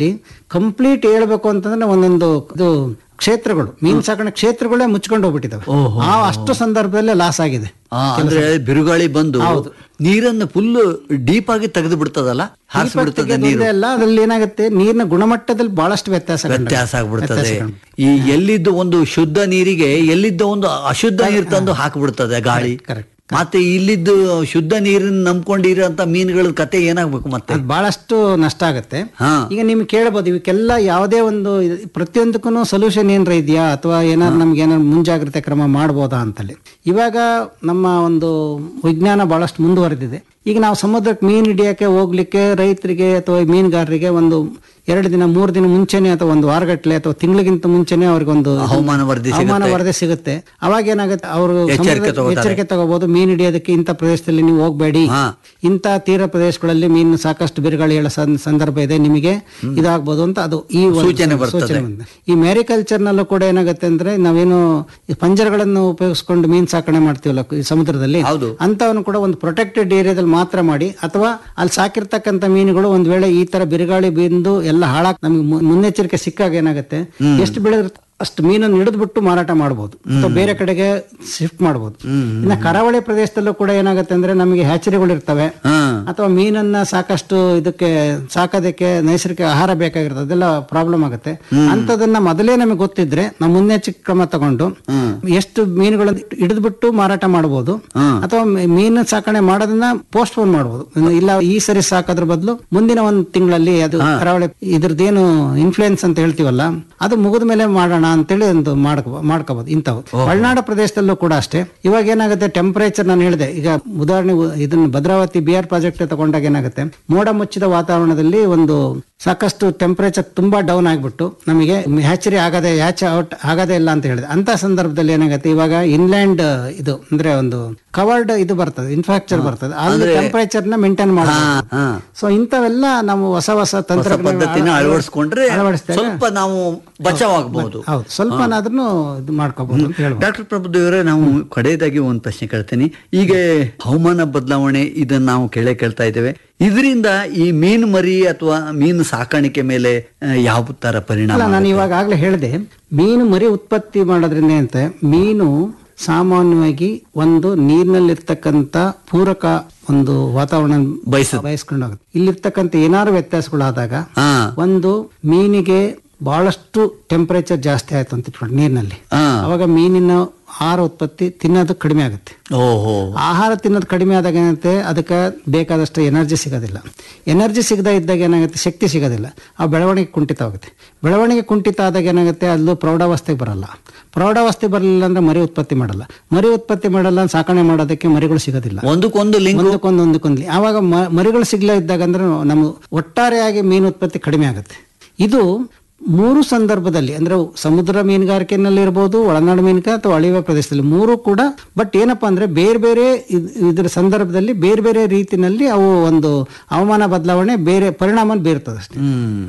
S9: ಭಾಗದಲ್ಲಿ ಕಂಪ್ಲೀಟ್ ಹೇಳ್ಬೇಕು ಅಂತಂದ್ರೆ ಒಂದೊಂದು ಇದು ಕ್ಷೇತ್ರಗಳು ಮೀನು ಸಾಕಣೆ ಕ್ಷೇತ್ರಗಳೇ ಮುಚ್ಕೊಂಡು ಹೋಗ್ಬಿಟ್ಟಿದಾವೆ ಆ ಅಷ್ಟು ಸಂದರ್ಭದಲ್ಲೇ ಲಾಸ್ ಆಗಿದೆ
S5: ಆ, ಅಂದ್ರೆ ಬಿರುಗಾಳಿ ಬಂದು ನೀರನ್ನು ಫುಲ್ ಡೀಪ್ ಆಗಿ ತೆಗೆದು ಬಿಡ್ತದಲ್ಲ ಹಾರಿಸಿ ಬಿಡ್ತದೆ ನೀರು
S9: ಒಂದೇ ಅಲ್ಲ ಅದ್ರಲ್ಲಿ ಏನಾಗುತ್ತೆ ನೀರಿನ ಗುಣಮಟ್ಟದಲ್ಲಿ ಬಹಳಷ್ಟು ವ್ಯತ್ಯಾಸ ಕಂಡು-
S5: ವ್ಯತ್ಯಾಸ ಆಗ್ಬಿಡ್ತದೆ
S9: ವ್ಯತ್ಯಾಸ ಕಂಡು.
S5: ಈ ಎಲ್ಲಿದ್ದು ಒಂದು ಶುದ್ಧ ನೀರಿಗೆ ಎಲ್ಲಿದ್ದ ಒಂದು ಅಶುದ್ಧ ನೀರು ತಂದು ಹಾಕಿಬಿಡ್ತದೆ ಗಾಳಿ
S9: correct.
S5: ಮತ್ತೆ ಇಲ್ಲಿದ್ದು ಶುದ್ಧ ನೀರನ್ನ ನಂಬ್ಕೊಂಡಿರೋಂತ ಮೀನುಗಳ ಕತೆ ಏನಾಗ್ಬೇಕು ಮತ್ತೆ
S9: ಅದು ಬಹಳಷ್ಟು ನಷ್ಟ ಆಗುತ್ತೆ
S5: ಹಾ.
S9: ಈಗ ನಿಮ್ಗೆ ಕೇಳ್ಬೋದು ಇವಕ್ಕೆಲ್ಲ ಯಾವುದೇ ಒಂದು ಇದು- ಪ್ರತಿಯೊಂದಕ್ಕೂ ಸೊಲ್ಯೂಷನ್ ಏನಾರ ಇದೆಯಾ ಅಥವಾ ಏನಾದ್ರು ನಮ್ಗೆ ಏನಾದ್ರು ಮುಂಜಾಗ್ರತೆ ಕ್ರಮ ಮಾಡ್ಬೋದಾ ಅಂತಲ್ಲಿ ಇವಾಗ ನಮ್ಮ ಒಂದು ವಿಜ್ಞಾನ ಬಹಳಷ್ಟು ಮುಂದುವರೆದಿದೆ ಈಗ ನಾವು ಸಮುದ್ರಕ್ಕೆ ಮೀನು ಹಿಡಿಯಕ್ಕೆ ಹೋಗ್ಲಿಕ್ಕೆ ರೈತರಿಗೆ ಅಥವಾ ಮೀನುಗಾರರಿಗೆ ಒಂದು ಎರಡು ದಿನ ಮೂರು ದಿನ ಮುಂಚೆನೆ ಅಥವಾ ಒಂದು ವಾರಗಟ್ಲೆ ಅಥವಾ ತಿಂಗಳಿಗಿಂತ ಮುಂಚೆನೆ ಅವ್ರಿಗೊಂದು ಇದು-
S5: ಹವಾಮಾನ ವರದಿ
S9: ಹವಾಮಾನ
S5: ಸಿಗುತ್ತೆ.
S9: ವರದಿ ಸಿಗುತ್ತೆ ಅವಾಗ ಏನಾಗುತ್ತೆ ಅವರು
S5: ಎಚ್ಚರಿಕೆ ತಗೋತಾರೆ.
S9: ಎಚ್ಚರಿಕೆ ತಗೋಬಹುದು ಮೀನು ಹಿಡಿಯೋದಕ್ಕೆ ಇಂಥ ಪ್ರದೇಶದಲ್ಲಿ ನೀವು ಹೋಗಬೇಡಿ
S5: ಹಾ.
S9: ಇಂಥ ತೀರ ಪ್ರದೇಶಗಳಲ್ಲಿ ಮೀನು ಸಾಕಷ್ಟು ಬಿರುಗಾಳಿ ಹೇಳೋ ಸಂ- ಸಂದರ್ಭ ಇದೆ ನಿಮಗೆ ಇದಾಗಬಹುದು ಅಂತ ಅದು ಈ ಒಂದು
S5: ಸೂಚನೆ ಬರ್ತದೆ.
S9: ಸೂಚನೆ ಬಂದಿದೆ. ಈ ಮ್ಯಾರಿಕಲ್ಚರ್ ನಲ್ಲೂ ಕೂಡ ಏನಾಗುತ್ತೆ ಅಂದ್ರೆ ನಾವೇನು ಈ ಪಂಜರಗಳನ್ನು ಉಪಯೋಗಿಸ್ಕೊಂಡು ಮೀನು ಸಾಕಣೆ ಮಾಡ್ತೀವಲ್ಲ ಈ ಸಮುದ್ರದಲ್ಲಿ
S5: ಹೌದು.
S9: ಅಂತವನ್ನು ಕೂಡ ಒಂದು ಪ್ರೊಟೆಕ್ಟೆಡ್ ಏರಿಯಾದಲ್ಲಿ ಮಾತ್ರ ಮಾಡಿ ಅಥವಾ ಅಲ್ಲಿ ಸಾಕಿರ್ತಕ್ಕಂಥ ಮೀನುಗಳು ಒಂದ್ ವೇಳೆ ಈ ತರ ಬಿರುಗಾಳಿ ಬಿಂದು ಎಲ್ಲ ಹಾಳಾಗ್ ನಮ್ಗೆ ಮು- ಮುನ್ನೆಚ್ಚರಿಕೆ ಸಿಕ್ಕಾಗ ಏನಾಗುತ್ತೆ ಎಷ್ಟು ಬೆಳೆದಿರುತ್ತೆ ಅಷ್ಟು ಮೀನನ್ನು ಹಿಡಿದ್ಬಿಟ್ಟು ಮಾರಾಟ ಮಾಡಬಹುದು ಅಥವಾ ಬೇರೆ ಕಡೆಗೆ ಶಿಫ್ಟ್ ಮಾಡಬಹುದು ಇನ್ನು ಕರಾವಳಿ ಪ್ರದೇಶದಲ್ಲೂ ಕೂಡ ಏನಾಗುತ್ತೆ ಅಂದ್ರೆ ನಮಗೆ ಹ್ಯಾಚರಿಗಳು ಇರ್ತವೆ
S5: ಹಾ
S9: ಅಥವಾ ಮೀನನ್ನ ಸಾಕಷ್ಟು ಇದಕ್ಕೆ ಸಾಕೋದಕ್ಕೆ ನೈಸರ್ಗಿಕ ಆಹಾರ ಬೇಕಾಗಿರ್ತದೆ ಅದೆಲ್ಲ ಪ್ರಾಬ್ಲಮ್ ಆಗುತ್ತೆ ಅಂತದನ್ನ ಮೊದಲೇ ನಮಗೆ ಗೊತ್ತಿದ್ರೆ ನಾವು ಮುನ್ನೆಚ್ಚರಿಕೆ ಕ್ರಮ ತಗೊಂಡು ಎಷ್ಟು ಮೀನುಗಳನ್ನು ಹಿಡಿದ್ಬಿಟ್ಟು ಮಾರಾಟ ಮಾಡಬಹುದು ಅಥವಾ ಮೀ- ಮೀನು ಸಾಕಣೆ ಮಾಡೋದನ್ನ ಪೋಸ್ಟ್ ಪೋನ್ ಮಾಡಬಹುದು ಇಲ್ಲ ಈ ಸರಿ ಸಾಕೋದ್ರ ಬದಲು ಮುಂದಿನ ಒಂದು ತಿಂಗಳಲ್ಲಿ ಅದು ಕರಾವಳಿ ಇದ್ರದ್ದೇನು ಇನ್ಫ್ಲೂಯೆನ್ಸ್ ಅಂತ ಹೇಳ್ತೀವಲ್ಲ ಅದು ಮುಗಿದ ಮೇಲೆ ಮಾಡೋಣ ಅಂತೇಳಿ ಒಂದು ಮಾಡ್ಕೊ ಮಾಡ್ಕೋಬಹುದು ಇಂಥವು ಒಳನಾಡ ಪ್ರದೇಶದಲ್ಲೂ ಕೂಡ ಅಷ್ಟೇ ಇವಾಗ ಏನಾಗುತ್ತೆ ಟೆಂಪರೇಚರ್ ನಾನು ಹೇಳಿದೆ ಈಗ ಉದಾಹರಣೆ ಉ- ಇದನ್ನ ಭದ್ರಾವತಿ ಬಿ ಆರ್ ಪ್ರಾಜೆಕ್ಟ್ ತಗೊಂಡಾಗ ಏನಾಗುತ್ತೆ ಮೋಡ ಮುಚ್ಚಿದ ವಾತಾವರಣದಲ್ಲಿ ಒಂದು ಸಾಕಷ್ಟು ಟೆಂಪರೇಚರ್ ತುಂಬಾ ಡೌನ್ ಆಗ್ಬಿಟ್ಟು ನಮಗೆ ಹ್ಯಾಚರಿ ಆಗದೆ ಹ್ಯಾಚ್ ಔಟ್ ಆಗದೇ ಇಲ್ಲ ಅಂತ ಹೇಳಿದೆ ಅಂತ ಸಂದರ್ಭದಲ್ಲಿ ಏನಾಗುತ್ತೆ ಇವಾಗ ಇನ್ಲ್ಯಾಂಡ್ ಇದು ಅಂದ್ರೆ ಒಂದು ಕವರ್ಡ್ ಇದು ಬರ್ತದೆ ಇನ್ಫ್ರಾಸ್ಟ್ರಕ್ಚರ್ ಬರ್ತದೆ ಅಲ್ಲಿ ಟೆಂಪರೇಚರ್ ನ ಮೇಂಟೈನ್ ಮಾಡಬಹುದು
S5: ಹಾ.
S9: ಸೊ ಇಂಥವೆಲ್ಲ ನಾವು ಹೊಸ ಹೊಸ
S5: ಹೊಸ
S9: ತಂತ್ರಜ್ಞಾನ
S5: ಪದ್ಧತಿನ ಅಳವಡಿಸ್ಕೊಂಡ್ರೆ
S9: ಅಳವಡಿಸಿದಾಗ-
S5: ಸ್ವಲ್ಪ ನಾವು ಬಚಾವಾಗಬಹುದು
S9: ಹೌದು ಸ್ವಲ್ಪನಾದ್ರೂ ಇದು ಮಾಡ್ಕೋಬಹುದು ಅಂತ ಹೇಳ್ಬೋದು
S5: ಡಾಕ್ಟರ್ ಪ್ರಭುದೇವರೇ ನಾವು ಕಡೆಯದಾಗಿ ಒಂದು ಪ್ರಶ್ನೆ ಕೇಳ್ತೀನಿ ಈಗ ಹವಾಮಾನ ಬದಲಾವಣೆ ಇದನ್ನ ನಾವು ಕೇಳೇ ಕೇಳ್ತಾ ಇದ್ದೇವೆ ಇದರಿಂದ ಈ ಮೀನು ಮರಿ ಅಥವಾ ಮೀನು ಸಾಕಾಣಿಕೆ ಮೇಲೆ ಆ, ಯಾವ ತರ ಪರಿಣಾಮ
S9: ಅಲ್ಲ ನಾನು ಇವಾಗ ಆಗ್ಲೇ ಹೇಳಿದೆ ಮೀನು ಮರಿ ಉತ್ಪತ್ತಿ ಮಾಡೋದ್ರಿಂದ ಅಂತ ಮೀನು ಸಾಮಾನ್ಯವಾಗಿ ಒಂದು ನೀರಿನಲ್ಲಿರ್ತಕ್ಕಂಥ ಪೂರಕ ಒಂದು ವಾತಾವರಣ
S5: ಬಯಸುತ್ತೆ.
S9: ಬಯಸ್ಕೊಂಡು ಹೋಗುತ್ತೆ ಇಲ್ಲಿರ್ತಕ್ಕಂಥ ಏನಾದ್ರು ವ್ಯತ್ಯಾಸಗಳಾದಾಗ
S5: ಹಾ
S9: ಒಂದು ಮೀನಿಗೆ ಬಹಳಷ್ಟು ಟೆಂಪರೇಚರ್ ಜಾಸ್ತಿ ಆಯ್ತು ಅಂತ ಇಟ್ಕೊಂಡು ನೀರಿನಲ್ಲಿ
S5: ಹಾ.
S9: ಅವಾಗ ಮೀನಿನ ಆಹಾರ ಉತ್ಪತ್ತಿ ತಿನ್ನೋದು ಕಡಿಮೆ ಆಗುತ್ತೆ
S5: ಓಹೋ
S9: ಆಹಾರ ತಿನ್ನೋದು ಕಡಿಮೆ ಆದಾಗ ಏನಾಗುತ್ತೆ ಅದಕ್ಕೆ ಬೇಕಾದಷ್ಟು ಎನರ್ಜಿ ಸಿಗೋದಿಲ್ಲ ಎನರ್ಜಿ ಸಿಗದ ಇದ್ದಾಗ ಏನಾಗುತ್ತೆ ಶಕ್ತಿ ಸಿಗೋದಿಲ್ಲ ಆ ಬೆಳವಣಿಗೆ ಕುಂಠಿತ ಆಗುತ್ತೆ ಬೆಳವಣಿಗೆ ಕುಂಠಿತ ಆದಾಗ ಏನಾಗುತ್ತೆ ಅಲ್ಲೂ ಪ್ರೌಢಾವಸ್ಥೆಗೆ ಬರಲ್ಲ ಪ್ರೌಢಾವಸ್ಥೆ ಬರಲಿಲ್ಲ ಅಂದ್ರೆ ಮರಿ ಉತ್ಪತ್ತಿ ಮಾಡಲ್ಲ ಮರಿ ಉತ್ಪತ್ತಿ ಮಾಡಲ್ಲ ಸಾಕಣೆ ಮಾಡೋದಕ್ಕೆ ಮರಿಗಳು ಸಿಗೋದಿಲ್ಲ
S5: ಒಂದಕ್ಕೊಂದು ಲಿಂಕ್
S9: ಒಂದಕ್ಕೊಂದು ಒಂದಕ್ಕೊಂದು ಆವಾಗ ಮ- ಮರಿಗಳು ಸಿಗ್ಲೇ ಇದ್ದಾಗ ಅಂದ್ರೆ ನಮ್ಮ ಒಟ್ಟಾರೆಯಾಗಿ ಮೀನು ಉತ್ಪತ್ತಿ ಕಡಿಮೆ ಆಗುತ್ತೆ ಇದು ಮೂರು ಸಂದರ್ಭದಲ್ಲಿ ಅಂದ್ರೆ ಸಮುದ್ರ ಮೀನುಗಾರಿಕೆನಲ್ಲಿ ಇರ್ಬೋದು ಒಳನಾಡು ಮೀನುಗಾರಿಕೆ ಅಥವಾ ಅಳಿವೆ ಪ್ರದೇಶದಲ್ಲಿ ಮೂರು ಕೂಡ ಬಟ್ ಏನಪ್ಪಾ ಅಂದ್ರೆ ಬೇರೆ ಬೇರೆ ಇದ್- ಇದ್ರ ಸಂದರ್ಭದಲ್ಲಿ ಬೇರೆ ಬೇರೆ ರೀತಿನಲ್ಲಿ ಅವು ಒಂದು ಹವಾಮಾನ ಬದಲಾವಣೆ ಬೇರೆ ಪರಿಣಾಮ ಬೀರ್ತದೆ ಅಷ್ಟೇ
S5: ಹ್ಮ್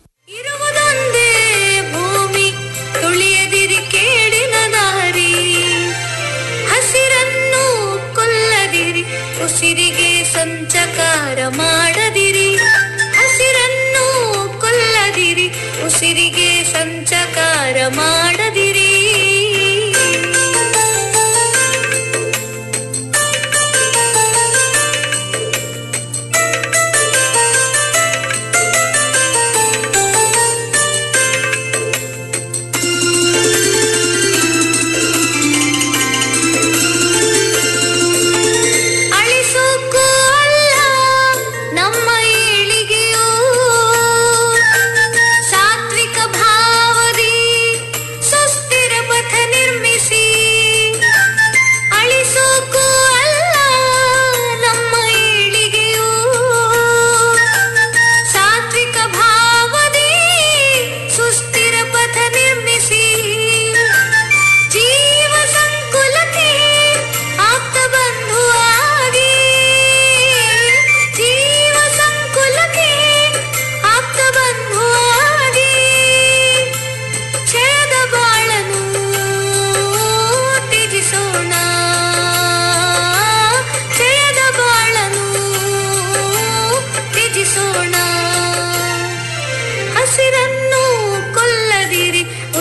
S4: ಇರುವುದೊಂದೇ ಭೂಮಿ ತುಳಿಯದಿರಿ ಕೇಡಿನ ದಾರಿ ಹಸಿರನ್ನು ಕೊಲ್ಲದಿರಿ ಉಸಿರಿಗೆ ಸಂಚಕಾರ ಮಾಡದಿರಿ ಹಸಿರನ್ನು ಕೊಲ್ಲದಿರಿ ಉಸಿರಿಗೆ ಸಂಚಕಾರ ಮಾಡದಿರಿ ಅಳಿಸೋಕ್ಕೂ ಅಲ್ಲ ನಮ್ಮ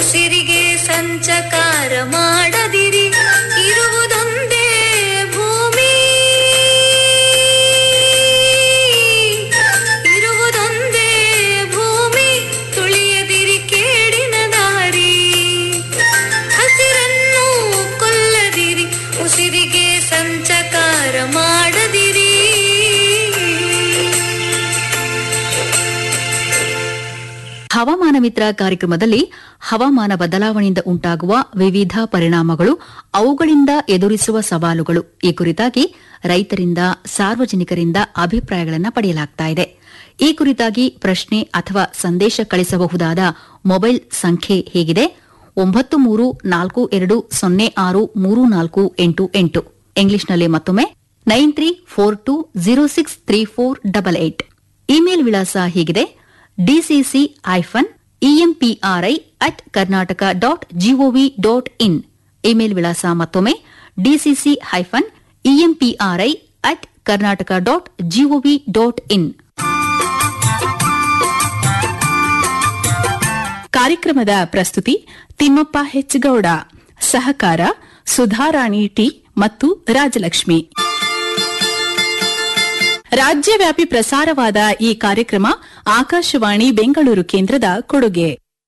S4: ಉಸಿರಿಗೆ ಸಂಚಕಾರ ಮಾಡದಿರಿ ಇರುವುದೊಂದೇ ಭೂಮಿ ಇರುವುದೊಂದೇ ಭೂಮಿ ತುಳಿಯದಿರಿ ಕೇಡಿನ ದಾರಿ ಹಸಿರನ್ನು ಕೊಲ್ಲದಿರಿ ಉಸಿರಿಗೆ ಸಂಚಕಾರ ಮಾಡದಿರಿ
S2: ಹವಾಮಾನ ಮಿತ್ರ ಕಾರ್ಯಕ್ರಮದಲ್ಲಿ ಹವಾಮಾನ ಬದಲಾವಣೆಯಿಂದ ಉಂಟಾಗುವ ವಿವಿಧ ಪರಿಣಾಮಗಳು ಅವುಗಳಿಂದ ಎದುರಿಸುವ ಸವಾಲುಗಳು ಈ ಕುರಿತಾಗಿ ರೈತರಿಂದ ಸಾರ್ವಜನಿಕರಿಂದ ಅಭಿಪ್ರಾಯಗಳನ್ನು ಪಡೆಯಲಾಗ್ತಾ ಇದೆ ಈ ಕುರಿತಾಗಿ ಪ್ರಶ್ನೆ ಅಥವಾ ಸಂದೇಶ ಕಳಿಸಬಹುದಾದ ಮೊಬೈಲ್ ಸಂಖ್ಯೆ ಹೇಗಿದೆ ಒಂಬತ್ತು ಮೂರು ನಾಲ್ಕು ಎರಡು ಸೊನ್ನೆ ಆರು ಮೂರು ನಾಲ್ಕು ಎಂಟು ಎಂಟು ಇಂಗ್ಲಿಷ್ನಲ್ಲಿ ಮತ್ತೊಮ್ಮೆ nine three four two zero six three four double eight email ವಿಳಾಸ ಹೀಗಿದೆ DCC hyphen EMPRI at Karnataka dot gov dot in email ವಿಳಾಸ ಮತ್ತೊಮ್ಮೆ DCC hyphen EMPRI at Karnataka dot gov dot in
S3: ಕಾರ್ಯಕ್ರಮದ ಪ್ರಸ್ತುತಿ ತಿಮ್ಮಪ್ಪ ಹೆಚ್ಗೌಡ ಸಹಕಾರ ಸುಧಾರಾಣಿ ಟಿ ಮತ್ತು ರಾಜಲಕ್ಷ್ಮಿ ರಾಜ್ಯವ್ಯಾಪಿ ಪ್ರಸಾರವಾದ ಈ ಕಾರ್ಯಕ್ರಮ ಆಕಾಶವಾಣಿ ಬೆಂಗಳೂರು ಕೇಂದ್ರದ ಕೊಡುಗೆ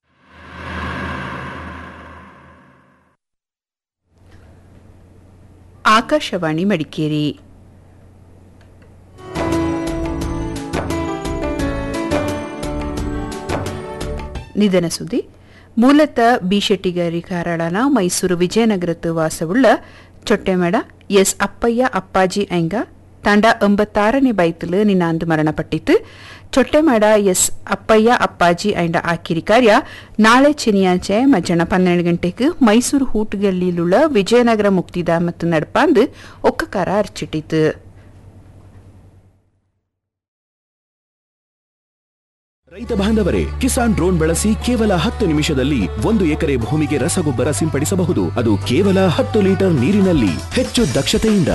S10: ಆಕಾಶವಾಣಿ ಮಡಿಕೇರಿ ನಿಧನ ಸುದ್ದಿ ಮೂಲತಃ ಬಿ ಶೆಟ್ಟಿಗಾರಿಕಾರಳನ ಮೈಸೂರು ವಿಜಯನಗರத்து ವಾಸವುಳ್ಳ ಚೊಟ್ಟೆಮೇಡ ಎಸ್ ಅಪ್ಪಯ್ಯ ಅಪ್ಪಾಜಿ ಐಂಗ ತಂಡ ಎಂಬತ್ತಾರನೇ ಬೈತಲು ನಿನ್ನಾಂದು ಮರಣಪಟ್ಟಿತ್ತು ಚೊಟ್ಟೆಮೇಡ ಎಸ್ ಅಪ್ಪಯ್ಯ ಅಪ್ಪಾಜಿ ಐಂಡ ಆಕಿರಿ ಕಾರ್ಯ ನಾಳೆ ಚೆನಿಯಾಚೆ ಮಧ್ಯಾಹ್ನ ಪನ್ನೆರಡು ಗಂಟೆಗೆ ಮೈಸೂರು ಹೂಟುಗಲ್ಲಿലുള്ള ವಿಜಯನಗರ ಮುಕ್ತಿಧಾಮತ್ತು ನಡಪಾಂದು ಒಕ್ಕಕಾರ ಅರ್ಚಿಟ್ಟಿತು
S11: ರೈತ ಬಾಂಧವರೇ ಕಿಸಾನ್ ಡ್ರೋನ್ ಬಳಸಿ ಕೇವಲ ಹತ್ತು ನಿಮಿಷದಲ್ಲಿ ಒಂದು ಎಕರೆ ಭೂಮಿಗೆ ರಸಗೊಬ್ಬರ ಸಿಂಪಡಿಸಬಹುದು ಅದು ಕೇವಲ ಹತ್ತು ಲೀಟರ್ ನೀರಿನಲ್ಲಿ ಹೆಚ್ಚು ದಕ್ಷತೆಯಿಂದ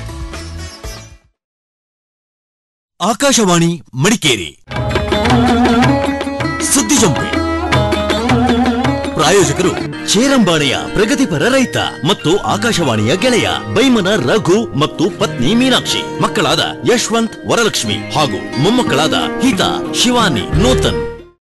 S12: ಆಕಾಶವಾಣಿ ಮಡಿಕೇರಿ ಸುದ್ದಿ ಜಂಪೆ ಪ್ರಾಯೋಜಕರು ಚೇರಂಬಾಳೆಯ ಪ್ರಗತಿಪರ ರೈತ ಮತ್ತು ಆಕಾಶವಾಣಿಯ ಗೆಳೆಯ ಬೈಮನ ರಘು ಮತ್ತು ಪತ್ನಿ ಮೀನಾಕ್ಷಿ ಮಕ್ಕಳಾದ ಯಶವಂತ್ ವರಲಕ್ಷ್ಮಿ ಹಾಗೂ ಮೊಮ್ಮಕ್ಕಳಾದ ಹಿತಾ ಶಿವಾನಿ ನೂತನ್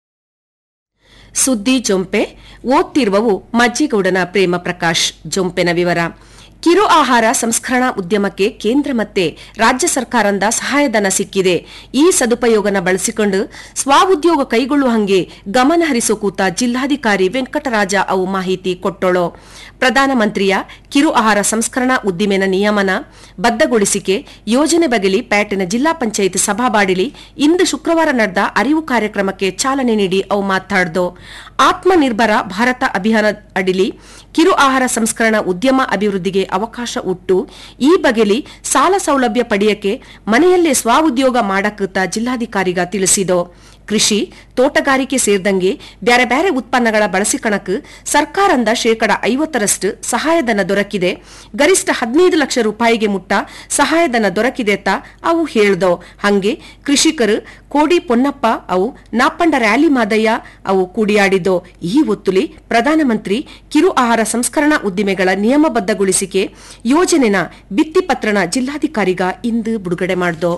S13: ಸುದ್ದಿ ಜೊಂಪೆ ಓದ್ತಿರುವವು ಮಜ್ಜಿಗೌಡನ ಪ್ರೇಮ ಪ್ರಕಾಶ್ ಜೊಂಪೆನ ವಿವರ ಕಿರು ಆಹಾರ ಸಂಸ್ಕರಣಾ ಉದ್ಯಮಕ್ಕೆ ಕೇಂದ್ರ ಮತ್ತೆ ರಾಜ್ಯ ಸರ್ಕಾರದಿಂದ ಸಹಾಯಧನ ಸಿಕ್ಕಿದೆ ಈ ಸದುಪಯೋಗನ ಬಳಸಿಕೊಂಡು ಸ್ವಾಉದ್ಯೋಗ ಕೈಗೊಳ್ಳುವ ಹಂಗೆ ಗಮನ ಹರಿಸೋ ಕೂತ ಜಿಲ್ಲಾಧಿಕಾರಿ ವೆಂಕಟರಾಜ ಅವು ಮಾಹಿತಿ ಕೊಟ್ಟೋಳು ಪ್ರಧಾನಮಂತ್ರಿಯ ಕಿರು ಆಹಾರ ಸಂಸ್ಕರಣಾ ಉದ್ದಿಮೆನ ನಿಯಮನ ಬದ್ಧಗೊಳಿಸಿಕೆ ಯೋಜನೆ ಬಗೆಲಿ ಪ್ಯಾಟಿನ ಜಿಲ್ಲಾ ಪಂಚಾಯತ್ ಸಭಾಬಾಡಿಲಿ ಇಂದು ಶುಕ್ರವಾರ ನಡೆದ ಅರಿವು ಕಾರ್ಯಕ್ರಮಕ್ಕೆ ಚಾಲನೆ ನೀಡಿ ಅವು ಮಾತಾಡ್ದು ಆತ್ಮನಿರ್ಭರ ಭಾರತ ಅಭಿಯಾನ ಅಡಿಲಿ ಕಿರು ಆಹಾರ ಸಂಸ್ಕರಣಾ ಉದ್ಯಮ ಅಭಿವೃದ್ಧಿಗೆ ಅವಕಾಶ ಉಟ್ಟು ಈ ಬಗೆಲಿ ಸಾಲ ಸೌಲಭ್ಯ ಪಡೆಯಕ್ಕೆ ಮನೆಯಲ್ಲೇ ಸ್ವಉದ್ಯೋಗ ಮಾಡಕ್ಕಂತ ಜಿಲ್ಲಾಧಿಕಾರಿಗ ತಿಳಿಸಿದೋ ಕೃಷಿ ತೋಟಗಾರಿಕೆ ಸೇರಿದಂಗೆ ಬ್ಯಾರೆ ಬ್ಯಾರೆ ಉತ್ಪನ್ನಗಳ ಬಳಸಿಕಣಕ್ ಸರ್ಕಾರದ ಶೇಕಡ ಐವತ್ತರಷ್ಟು ಸಹಾಯಧನ ದೊರಕಿದೆ ಗರಿಷ್ಠ ಹದಿನೈದು ಲಕ್ಷ ರೂಪಾಯಿಗೆ ಮುಟ್ಟ ಸಹಾಯಧನ ದೊರಕಿದೆ ತ ಅವು ಹೇಳ್ದೋ ಹಂಗೆ ಕೃಷಿಕರು ಕೋಡಿ ಪೊನ್ನಪ್ಪ ಅವು ನಾಪಂಡ ರ್ಯಾಲಿ ಮಾದಯ್ಯ ಅವು ಕೂಡಿಯಾಡಿದ್ದೋ ಈ ಒತ್ತುಲಿ ಪ್ರಧಾನಮಂತ್ರಿ ಕಿರು ಆಹಾರ ಸಂಸ್ಕರಣಾ ಉದ್ದಿಮೆಗಳ ನಿಯಮಬದ್ಧಗೊಳಿಸಿಕೆ ಯೋಜನೆನ ಭಿತ್ತಿಪತ್ರನ ಜಿಲ್ಲಾಧಿಕಾರಿಗ ಇಂದು ಬಿಡುಗಡೆ ಮಾಡ್ದೋ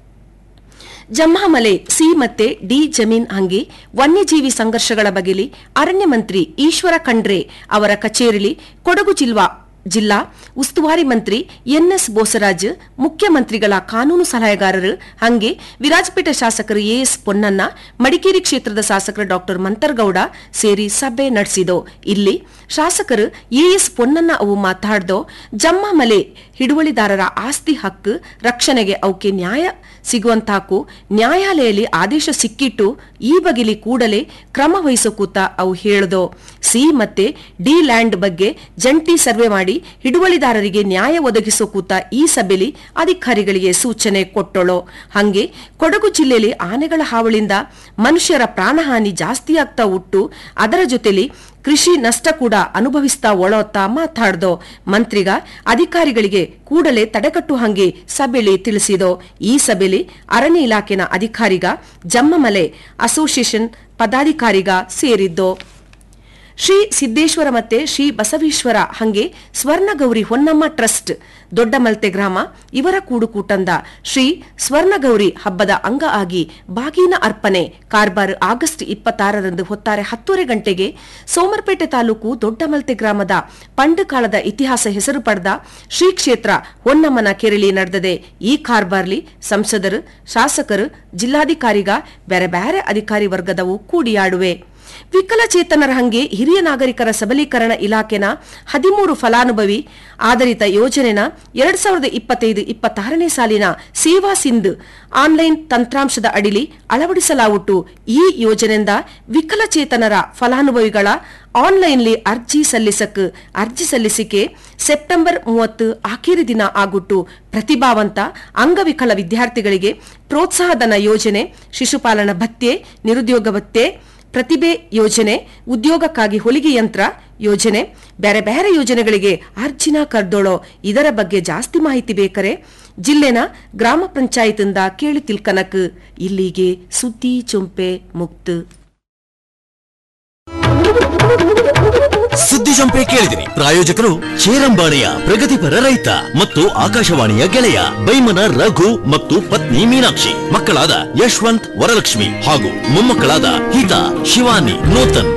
S13: ಜಮ್ಮಾಮಲೆ ಸಿ ಮತ್ತೆ ಡಿ ಜಮೀನ್ ಹಂಗೆ ವನ್ಯಜೀವಿ ಸಂಘರ್ಷಗಳ ಬಗೆಲಿ ಅರಣ್ಯ ಮಂತ್ರಿ ಈಶ್ವರ ಖಂಡ್ರೆ ಅವರ ಕಚೇರಿಲಿ ಕೊಡಗು ಜಿಲ್ವಾ ಜಿಲ್ಲಾ ಉಸ್ತುವಾರಿ ಮಂತ್ರಿ ಎನ್ಎಸ್ ಬೋಸರಾಜ್ ಮುಖ್ಯಮಂತ್ರಿಗಳ ಕಾನೂನು ಸಲಹೆಗಾರರು ಹಂಗೆ ವಿರಾಜಪೇಟೆ ಶಾಸಕರು ಎಎಸ್ ಪೊನ್ನಣ್ಣ ಮಡಿಕೇರಿ ಕ್ಷೇತ್ರದ ಶಾಸಕರು ಡಾಕ್ಟರ್ ಮಂತರ್ಗೌಡ ಸೇರಿ ಸಭೆ ನಡೆಸಿದೋ ಇಲ್ಲಿ ಶಾಸಕರು ಎಎಸ್ ಪೊನ್ನಣ್ಣ ಅವು ಮಾತಾಡ್ದೋ ಜಮ್ಮಾಮಲೆ ಹಿಡುವಳಿದಾರರ ಆಸ್ತಿ ಹಕ್ಕು ರಕ್ಷಣೆಗೆ ಅವಕ್ಕೆ ನ್ಯಾಯ ಸಿಗುವಂತಾಕು ನ್ಯಾಯಾಲಯದಲ್ಲಿ ಆದೇಶ ಸಿಕ್ಕಿಟ್ಟು ಈ ಬಗೆಲಿ ಕೂಡಲೇ ಕ್ರಮ ವಹಿಸೋ ಕೂತ ಅವು ಹೇಳ್ದೋ ಸಿ ಮತ್ತೆ ಡಿ ಲ್ಯಾಂಡ್ ಬಗ್ಗೆ ಜಂಟಿ ಸರ್ವೆ ಮಾಡಿ ಹಿಡುವಳಿದಾರರಿಗೆ ನ್ಯಾಯ ಒದಗಿಸೋ ಕೂತ ಈ ಸಭೆಯಲ್ಲಿ ಅಧಿಕಾರಿಗಳಿಗೆ ಸೂಚನೆ ಕೊಟ್ಟಳು ಹಂಗೆ ಕೊಡಗು ಜಿಲ್ಲೆಯಲ್ಲಿ ಆನೆಗಳ ಹಾವಳಿಯಿಂದ ಮನುಷ್ಯರ ಪ್ರಾಣಹಾನಿ ಜಾಸ್ತಿ ಆಗ್ತಾ ಉಟ್ಟು ಅದರ ಜೊತೆಲಿ ಕೃಷಿ ನಷ್ಟ ಕೂಡ ಅನುಭವಿಸ್ತಾ ಒಳೋತ್ತಾ ಮಾತಾಡ್ದೋ ಮಂತ್ರಿಗ ಅಧಿಕಾರಿಗಳಿಗೆ ಕೂಡಲೇ ತಡೆಗಟ್ಟು ಹಂಗೆ ಸಭೆಯಲ್ಲಿ ತಿಳಿಸಿದೋ ಈ ಸಭೆಯಲ್ಲಿ ಅರಣ್ಯ ಇಲಾಖೆನ ಅಧಿಕಾರಿಗ ಜಮ್ಮಮಲೆ ಅಸೋಸಿಯೇಷನ್ ಪದಾಧಿಕಾರಿಗ ಸೇರಿದ್ದೋ ಶ್ರೀ ಸಿದ್ದೇಶ್ವರ ಮತ್ತೆ ಶ್ರೀ ಬಸವೇಶ್ವರ ಹಂಗೆ ಸ್ವರ್ಣಗೌರಿ ಹೊನ್ನಮ್ಮ ಟ್ರಸ್ಟ್ ದೊಡ್ಡಮಲ್ತೆ ಗ್ರಾಮ ಇವರ ಕೂಡುಕೂಟಂದ ಶ್ರೀ ಸ್ವರ್ಣಗೌರಿ ಹಬ್ಬದ ಅಂಗ ಆಗಿ ಬಾಗಿನ ಅರ್ಪಣೆ ಕಾರ್ಬಾರ್ ಆಗಸ್ಟ್ ಇಪ್ಪತ್ತಾರರಂದು ಹೊತ್ತಾರೆ ಹತ್ತೂವರೆ ಗಂಟೆಗೆ ಸೋಮರ್ಪೇಟೆ ತಾಲೂಕು ದೊಡ್ಡಮಲ್ತೆ ಗ್ರಾಮದ ಪಂಡು ಕಾಲದ ಇತಿಹಾಸ ಹೆಸರು ಪಡೆದ ಶ್ರೀ ಕ್ಷೇತ್ರ ಹೊನ್ನಮ್ಮನ ಕೆರಳಿ ನಡೆದದೆ ಈ ಕಾರ್ಬಾರ್ಲಿ ಸಂಸದರು ಶಾಸಕರು ಜಿಲ್ಲಾಧಿಕಾರಿಗ ಬೇರೆ ಬೇರೆ ಅಧಿಕಾರಿ ವರ್ಗದವು ಕೂಡಿಯಾಡುವೆ ವಿಕಲಚೇತನರ ಹಂಗೆ ಹಿರಿಯ ನಾಗರಿಕರ ಸಬಲೀಕರಣ ಇಲಾಖೆನ ಹದಿಮೂರು ಫಲಾನುಭವಿ ಆಧಾರಿತ ಯೋಜನೆನ ಎರಡ್ ಸಾವಿರದ ಇಪ್ಪತ್ತೈದು ಇಪ್ಪತ್ತಾರನೇ ಸಾಲಿನ ಸೇವಾ ಸಿಂಧ್ ಆನ್ಲೈನ್ ತಂತ್ರಾಂಶದ ಅಡಿಲಿ ಅಳವಡಿಸಲಾಗುಟ್ಟು ಈ ಯೋಜನೆಯಿಂದ ವಿಕಲಚೇತನರ ಫಲಾನುಭವಿಗಳ ಆನ್ಲೈನ್ಲಿ ಅರ್ಜಿ ಸಲ್ಲಿಸಕ್ ಅರ್ಜಿ ಸಲ್ಲಿಸಿಕೆ ಸೆಪ್ಟೆಂಬರ್ ಮೂವತ್ತು ಆಖರಿ ದಿನ ಆಗುಟ್ಟು ಪ್ರತಿಭಾವಂತ ಅಂಗವಿಕಲ ವಿದ್ಯಾರ್ಥಿಗಳಿಗೆ ಪ್ರೋತ್ಸಾಹಧನ ಯೋಜನೆ ಶಿಶುಪಾಲನ ಭತ್ಯೆ ನಿರುದ್ಯೋಗ ಭತ್ಯೆ ಪ್ರತಿಭೆ ಯೋಜನೆ ಉದ್ಯೋಗಕ್ಕಾಗಿ ಹೊಲಿಗೆ ಯಂತ್ರ ಯೋಜನೆ ಬೇರೆ ಬೇರೆ ಯೋಜನೆಗಳಿಗೆ ಅರ್ಜಿನ ಕರ್ದೋಳೋ ಇದರ ಬಗ್ಗೆ ಜಾಸ್ತಿ ಮಾಹಿತಿ ಬೇಕಾರೆ ಜಿಲ್ಲೆನ ಗ್ರಾಮ ಪಂಚಾಯತಿಂದ ಕೇಳಿ ತಿಳ್ಕನಕ್ ಇಲ್ಲಿಗೆ ಸುದ್ದಿ ಚುಂಪೆ ಮುಕ್ತ
S12: ಸುದ್ದಿ ಜಂಪೆ ಕೇಳಿದಿರಿ ಪ್ರಾಯೋಜಕರು ಚೇರಂಬಾಣಿಯ ಪ್ರಗತಿಪರ ರೈತ ಮತ್ತು ಆಕಾಶವಾಣಿಯ ಗೆಳೆಯ ಬೈಮನ ರಘು ಮತ್ತು ಪತ್ನಿ ಮೀನಾಕ್ಷಿ ಮಕ್ಕಳಾದ ಯಶವಂತ್ ವರಲಕ್ಷ್ಮಿ ಹಾಗೂ ಮೊಮ್ಮಕ್ಕಳಾದ ಹಿತಾ ಶಿವಾನಿ ನೂತನ್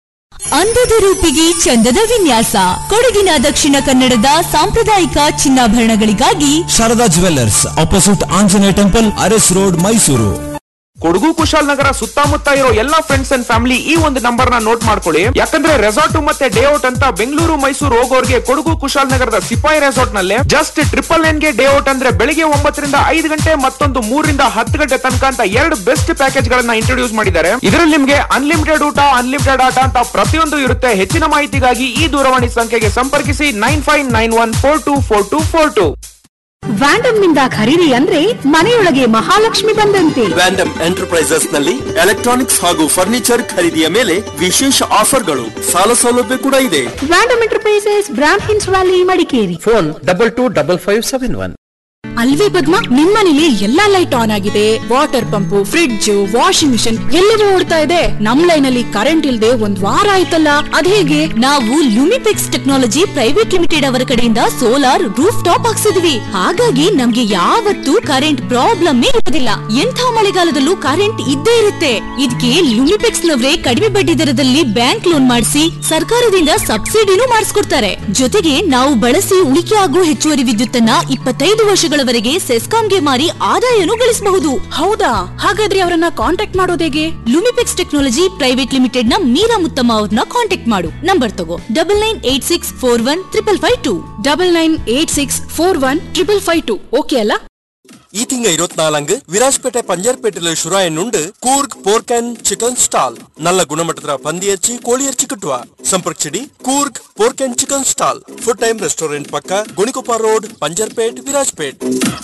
S14: ಅಂದದ ರೂಪಿಗೆ ಚಂದದ ವಿನ್ಯಾಸ ಕೊಡಗಿನ ದಕ್ಷಿಣ ಕನ್ನಡದ ಸಾಂಪ್ರದಾಯಿಕ ಚಿನ್ನಾಭರಣಗಳಿಗಾಗಿ
S15: Sharada jewellers opposite Anjaneya temple Aras road Mysuru
S16: Kodagu Kushalnagar ಸುತ್ತಮುತ್ತ ಇರೋ ಎಲ್ಲಾ ಫ್ರೆಂಡ್ಸ್ ಅಂಡ್ ಫ್ಯಾಮಿಲಿ ಈ ಒಂದು ನಂಬರ್ ನ ನೋಟ್ ಮಾಡ್ಕೊಳ್ಳಿ ಯಾಕಂದ್ರೆ ರೆಸಾರ್ಟ್ ಮತ್ತೆ ಡೇ ಔಟ್ ಅಂತ ಬೆಂಗಳೂರು ಮೈಸೂರು ಹೋಗೋರ್ಗೆ ಕೊಡಗು ಕುಶಾಲನಗರದ ಸಿಪಾಯಿ ರೆಸಾರ್ಟ್ ನಲ್ಲಿ ಜಸ್ಟ್ ಟ್ರಿಪಲ್ ನೈನ್ ಗೆ ಡೇ ಔಟ್ ಅಂದ್ರೆ ಬೆಳಿಗ್ಗೆ ಒಂಬತ್ತರಿಂದ ಐದು ಗಂಟೆ ಮತ್ತೊಂದು ಮೂರರಿಂದ ಹತ್ತು ಗಂಟೆ ತನಕ ಅಂತ ಎರಡು ಬೆಸ್ಟ್ ಪ್ಯಾಕೇಜ್ ಗಳನ್ನ ಇಂಟ್ರೊಡ್ಯೂಸ್ ಮಾಡಿದ್ದಾರೆ ಇದರಲ್ಲಿ ನಿಮ್ಗೆ ಅನ್ಲಿಮಿಟೆಡ್ ಊಟ ಅನ್ಲಿಮಿಟೆಡ್ ಆಟ ಅಂತ ಪ್ರತಿಯೊಂದು ಇರುತ್ತೆ ಹೆಚ್ಚಿನ ಮಾಹಿತಿಗಾಗಿ ಈ ದೂರವಾಣಿ ಸಂಖ್ಯೆಗೆ ಸಂಪರ್ಕಿಸಿ nine five nine one four two four two four two
S17: Wyndham ನಿಂದ ಖರೀದಿ ಅಂದ್ರೆ ಮನೆಯೊಳಗೆ ಮಹಾಲಕ್ಷ್ಮಿ ಬಂದಂತೆ
S18: ವ್ಯಾಂಡಮ್ ಎಂಟರ್ಪ್ರೈಸಸ್ ನಲ್ಲಿ ಎಲೆಕ್ಟ್ರಾನಿಕ್ಸ್ ಹಾಗೂ ಫರ್ನಿಚರ್ ಖರೀದಿಯ ಮೇಲೆ ವಿಶೇಷ ಆಫರ್ಗಳು ಸಾಲ ಸೌಲಭ್ಯ ಕೂಡ ಇದೆ
S17: ವ್ಯಾಂಡಮ್ ಎಂಟರ್ಪ್ರೈಸಸ್ ಬ್ರಾಂಡ್ ಹಿನ್ಸ್ valley Madikeri
S8: phone double two double five seven one
S3: ಅಲ್ವೇ ಪದ್ಮ ನಿಮ್ಮನೇಲಿ ಎಲ್ಲಾ ಲೈಟ್ ಆನ್ ಆಗಿದೆ water pump fridge washing machine ಎಲ್ಲವೂ ಓಡ್ತಾ ಇದೆ ನಮ್ ಲೈನ್ ಅಲ್ಲಿ ಕರೆಂಟ್ ಇಲ್ದೆ ಒಂದ್ ವಾರ ಆಯ್ತಲ್ಲ ಅದೇಗೆ
S14: ನಾವು ಲುಮಿಪೆಕ್ಸ್ ಟೆಕ್ನಾಲಜಿ ಪ್ರೈವೇಟ್ ಲಿಮಿಟೆಡ್ ಅವರ ಕಡೆಯಿಂದ ಸೋಲಾರ್ ರೂಫ್ ಟಾಪ್ ಹಾಕ್ಸಿದ್ವಿ ಹಾಗಾಗಿ ನಮ್ಗೆ ಯಾವತ್ತೂ ಕರೆಂಟ್ ಪ್ರಾಬ್ಲಮ್ ಇರೋದಿಲ್ಲ ಎಂಥ ಮಳೆಗಾಲದಲ್ಲೂ ಕರೆಂಟ್ ಇದ್ದೇ ಇರುತ್ತೆ ಇದಕ್ಕೆ ಲುಮಿಪೆಕ್ಸ್ ನವರೇ ಕಡಿಮೆ ಬಡ್ಡಿ ದರದಲ್ಲಿ ಬ್ಯಾಂಕ್ ಲೋನ್ ಮಾಡಿಸಿ ಸರ್ಕಾರದಿಂದ ಸಬ್ಸಿಡಿನೂ ಮಾಡಿಸ್ಕೊಡ್ತಾರೆ ಜೊತೆಗೆ ನಾವು ಬಳಸಿ ಉಳಿಕೆ ಆಗೋ ಹೆಚ್ಚುವರಿ ವಿದ್ಯುತ್ತನ್ನ ಇಪ್ಪತ್ತೈದು ವರ್ಷಗಳವರೆಗೆ ಸೆಸ್ಕಾಂಗೆ ಮಾರಿ ಆದಾಯನೂ ಗಳಿಸಬಹುದು
S3: ಹೌದಾ ಹಾಗಾದ್ರೆ ಅವರನ್ನ ಕಾಂಟ್ಯಾಕ್ಟ್ ಮಾಡೋದು ಹೇಗೆ
S14: ಲುಮಿಪೆಕ್ಸ್ ಟೆಕ್ನಾಲಜಿ ಪ್ರೈವೇಟ್ ಲಿಮಿಟೆಡ್ ನ ಮೀರಾ ಮುತ್ತಮ್ಮ ಅವ್ರನ್ನ ಕಾಂಟ್ಯಾಕ್ಟ್ ಮಾಡು ನಂಬರ್ ತಗೋ double nine eight six four one triple five two
S3: double nine eight six four one triple five two okay ಅಲ್ಲ
S18: ഈ തിങ്ക ഇരുപത്തിനാലങ്ക് വിരാജ്പേട്ടെ പഞ്ചാർപേട്ടിലെ ഷുറായനുണ്ട് Coorg pork and chicken stall നല്ല ഗുണമಟ್ಟದ പന്തിയಚ್ಚಿ ಕೋಳಿಯರ್ಚಿ കിട്ടുವ ಸಂಪರ್ಕಿಸಿಡಿ Coorg pork and chicken stall food time restaurant ಪಕ್ಕ ಗುಣಿಕೊಪ್ಪ ರೋಡ್ ಪಂಜರ್ಪೇಟ್ ವಿರಾಜ್ಪೇಟ್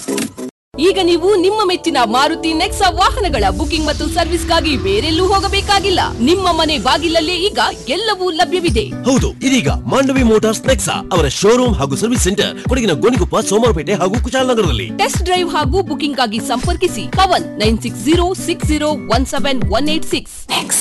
S19: ಈಗ ನೀವು ನಿಮ್ಮ ಮೆಚ್ಚಿನ ಮಾರುತಿ ನೆಕ್ಸಾ ವಾಹನಗಳ ಬುಕಿಂಗ್ ಮತ್ತು ಸರ್ವಿಸ್ಗಾಗಿ ಬೇರೆಲ್ಲೂ ಹೋಗಬೇಕಾಗಿಲ್ಲ ನಿಮ್ಮ ಮನೆ ಬಾಗಿಲಲ್ಲೇ ಈಗ ಎಲ್ಲವೂ ಲಭ್ಯವಿದೆ
S12: ಹೌದು ಇದೀಗ ಮಾಂಡವಿ ಮೋಟಾರ್ಸ್ ನೆಕ್ಸಾ ಅವರ ಶೋರೂಮ್ ಹಾಗೂ ಸರ್ವಿಸ್ ಸೆಂಟರ್ ಕೊಡಗಿನ ಗೋಣಿಕೊಪ್ಪ ಸೋಮವಾರಪೇಟೆ ಹಾಗೂ ಕುಶಾಲನಗರದಲ್ಲಿ
S19: ಟೆಸ್ಟ್ ಡ್ರೈವ್ ಹಾಗೂ ಬುಕಿಂಗ್ ಆಗಿ ಸಂಪರ್ಕಿಸಿ Pavan nine six zero six zero one seven one eight six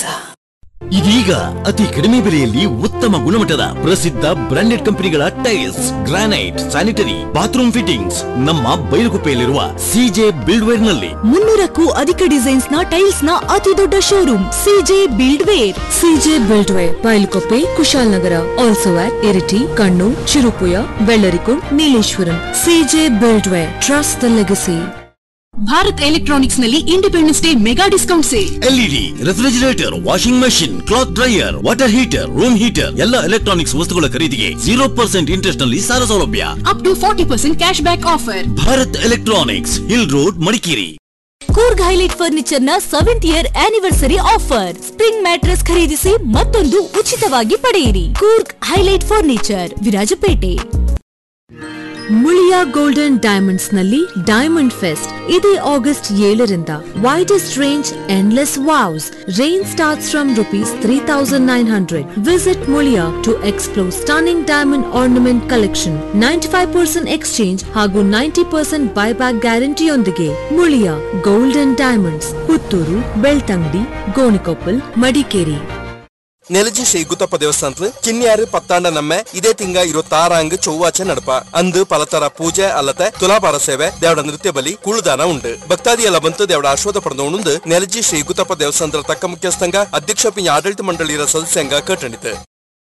S12: ಇದೀಗ ಅತಿ ಕಡಿಮೆ ಬೆಲೆಯಲ್ಲಿ ಉತ್ತಮ ಗುಣಮಟ್ಟದ ಪ್ರಸಿದ್ಧ ಬ್ರಾಂಡೆಡ್ ಕಂಪನಿಗಳ tiles granite sanitary bathroom fittings ನಮ್ಮ ಬೈಲುಗುಪ್ಪೆಯಲ್ಲಿರುವ ಸಿಜೆ ಬಿಲ್ಡ್ವೇರ್ ನಲ್ಲಿ
S14: ಮುನ್ನೂರಕ್ಕೂ ಅಧಿಕ ಡಿಸೈನ್ಸ್ ನ ಟೈಲ್ಸ್ ನ ಅತಿ ದೊಡ್ಡ showroom CJ buildware
S20: CJ buildware Bailukoppe Kushalnagar also at Iritty Kannur Cherupuzha Vellarikund Nileshwaram CJ buildware trust the legacy
S3: Bharat electronics ನಲ್ಲಿ Independence Day mega discount sale
S12: LED refrigerator washing machine cloth dryer water heater room heater ಎಲ್ಲ electronics ವಸ್ತುಗಳ ಖರೀದಿಗೆ zero percent interest ನಲ್ಲಿ ಸಾಲ ಸೌಲಭ್ಯ
S3: up to forty percent cash back offer
S12: Bharat electronics hill road Madikeri
S14: Coorg highlight furniture ನ seventh year anniversary offer spring mattress ಖರೀದಿಸಿ ಮತ್ತೊಂದು ಉಚಿತವಾಗಿ ಪಡೆಯಿರಿ Coorg highlight furniture Virajpet
S20: Muliya golden diamonds ನಲ್ಲಿ ಡೈಮಂಡ್ ಫೆಸ್ಟ್ ಇದೇ ಆಗಸ್ಟ್ ಏಳರಿಂದ widest range endless wows range starts from rupees three thousand nine hundred visit Muliya to explore stunning diamond ornament collection ninety five percent exchange ಹಾಗೂ ninety percent buyback ಗ್ಯಾರಂಟಿಯೊಂದಿಗೆ Muliya golden diamonds Puttur Belthangady Gonikoppal Madikeri
S18: Nelaji Shri Guthappa ದೇವಸ್ಥಾನದ ಕಿನ್ಯಾರು ಪತ್ತಾಂಡ ನಮ್ಮೆ ಇದೇ ತಿಂಗ ഇരുപത്താറാങ്ക് ചൊവ്വാഴ്ച നടപ്പ ಅಂದು ಪಲತರ ಪೂಜೆ ಅಲ್ಲದೆ ತುಲಾಭಾರ ಸೇವೆ ದೇವಡ ನೃತ್ಯ ಬಲಿ ಕುಳುದಾನ ಉಂಡು ಭಕ್ತಾದಿ ಎಲ್ಲ ಬಂತು ದೇವಡ ಆಶ್ವಾದ ಪಡೆದವನುಂದು ನೆಲಜಿ ಶ್ರೀ ಗುತ್ತಪ್ಪ ದೇವಸ್ಥಾನದ ತಕ್ಕ ಮುಖ್ಯಸ್ಥಂಗ ಅಧ್ಯಕ್ಷ ಪಿಂಜ ಆಡಳಿತ ಮಂಡಳಿಯ ಸದಸ್ಯಂಗ ಕಟ್ಟಣಿತು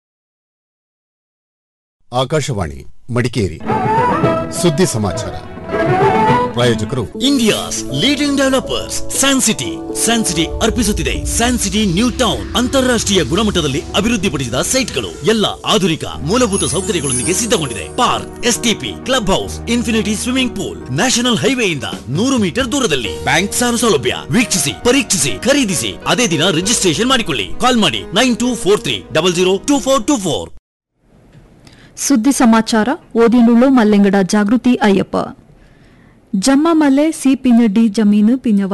S21: ಆಕಾಶವಾಣಿ ಮಡಿಕೇರಿ ಸುದ್ದಿ ಸಮಾಚಾರ ಪ್ರಾಯೋಜಕರು
S12: India's leading developers San City San City ಅರ್ಪಿಸುತ್ತಿದೆ ಸ್ಯಾನ್ ಸಿಟಿ ನ್ಯೂ ಟೌನ್ ಅಂತಾರಾಷ್ಟ್ರೀಯ ಗುಣಮಟ್ಟದಲ್ಲಿ ಅಭಿವೃದ್ಧಿಪಡಿಸಿದ ಸೈಟ್ಗಳು ಎಲ್ಲ ಆಧುನಿಕ ಮೂಲಭೂತ ಸೌಕರ್ಯಗಳೊಂದಿಗೆ ಸಿದ್ಧಗೊಂಡಿದೆ park STP club house infinity swimming pool national ಹೈವೇಯಿಂದ ನೂರು ಮೀಟರ್ ದೂರದಲ್ಲಿ ಬ್ಯಾಂಕ್ ಸಾಲ ಸೌಲಭ್ಯ ವೀಕ್ಷಿಸಿ ಪರೀಕ್ಷಿಸಿ ಖರೀದಿಸಿ ಅದೇ ದಿನ ರಿಜಿಸ್ಟ್ರೇಷನ್ ಮಾಡಿಕೊಳ್ಳಿ ಕಾಲ್ ಮಾಡಿ nine two four three double zero two four two four
S22: ಸುದ್ದಿ ಸಮಾಚಾರ ಓದಿನುಳ್ಳು ಮಲ್ಲೆಂಗಡ ಜಾಗೃತಿ ಅಯ್ಯಪ್ಪ ಜಮ್ಮ ಮಲ್ಲೆ ಸಿ ಪಿಂಜ ಡಿ ಜಮೀನು ಪಿಂಜ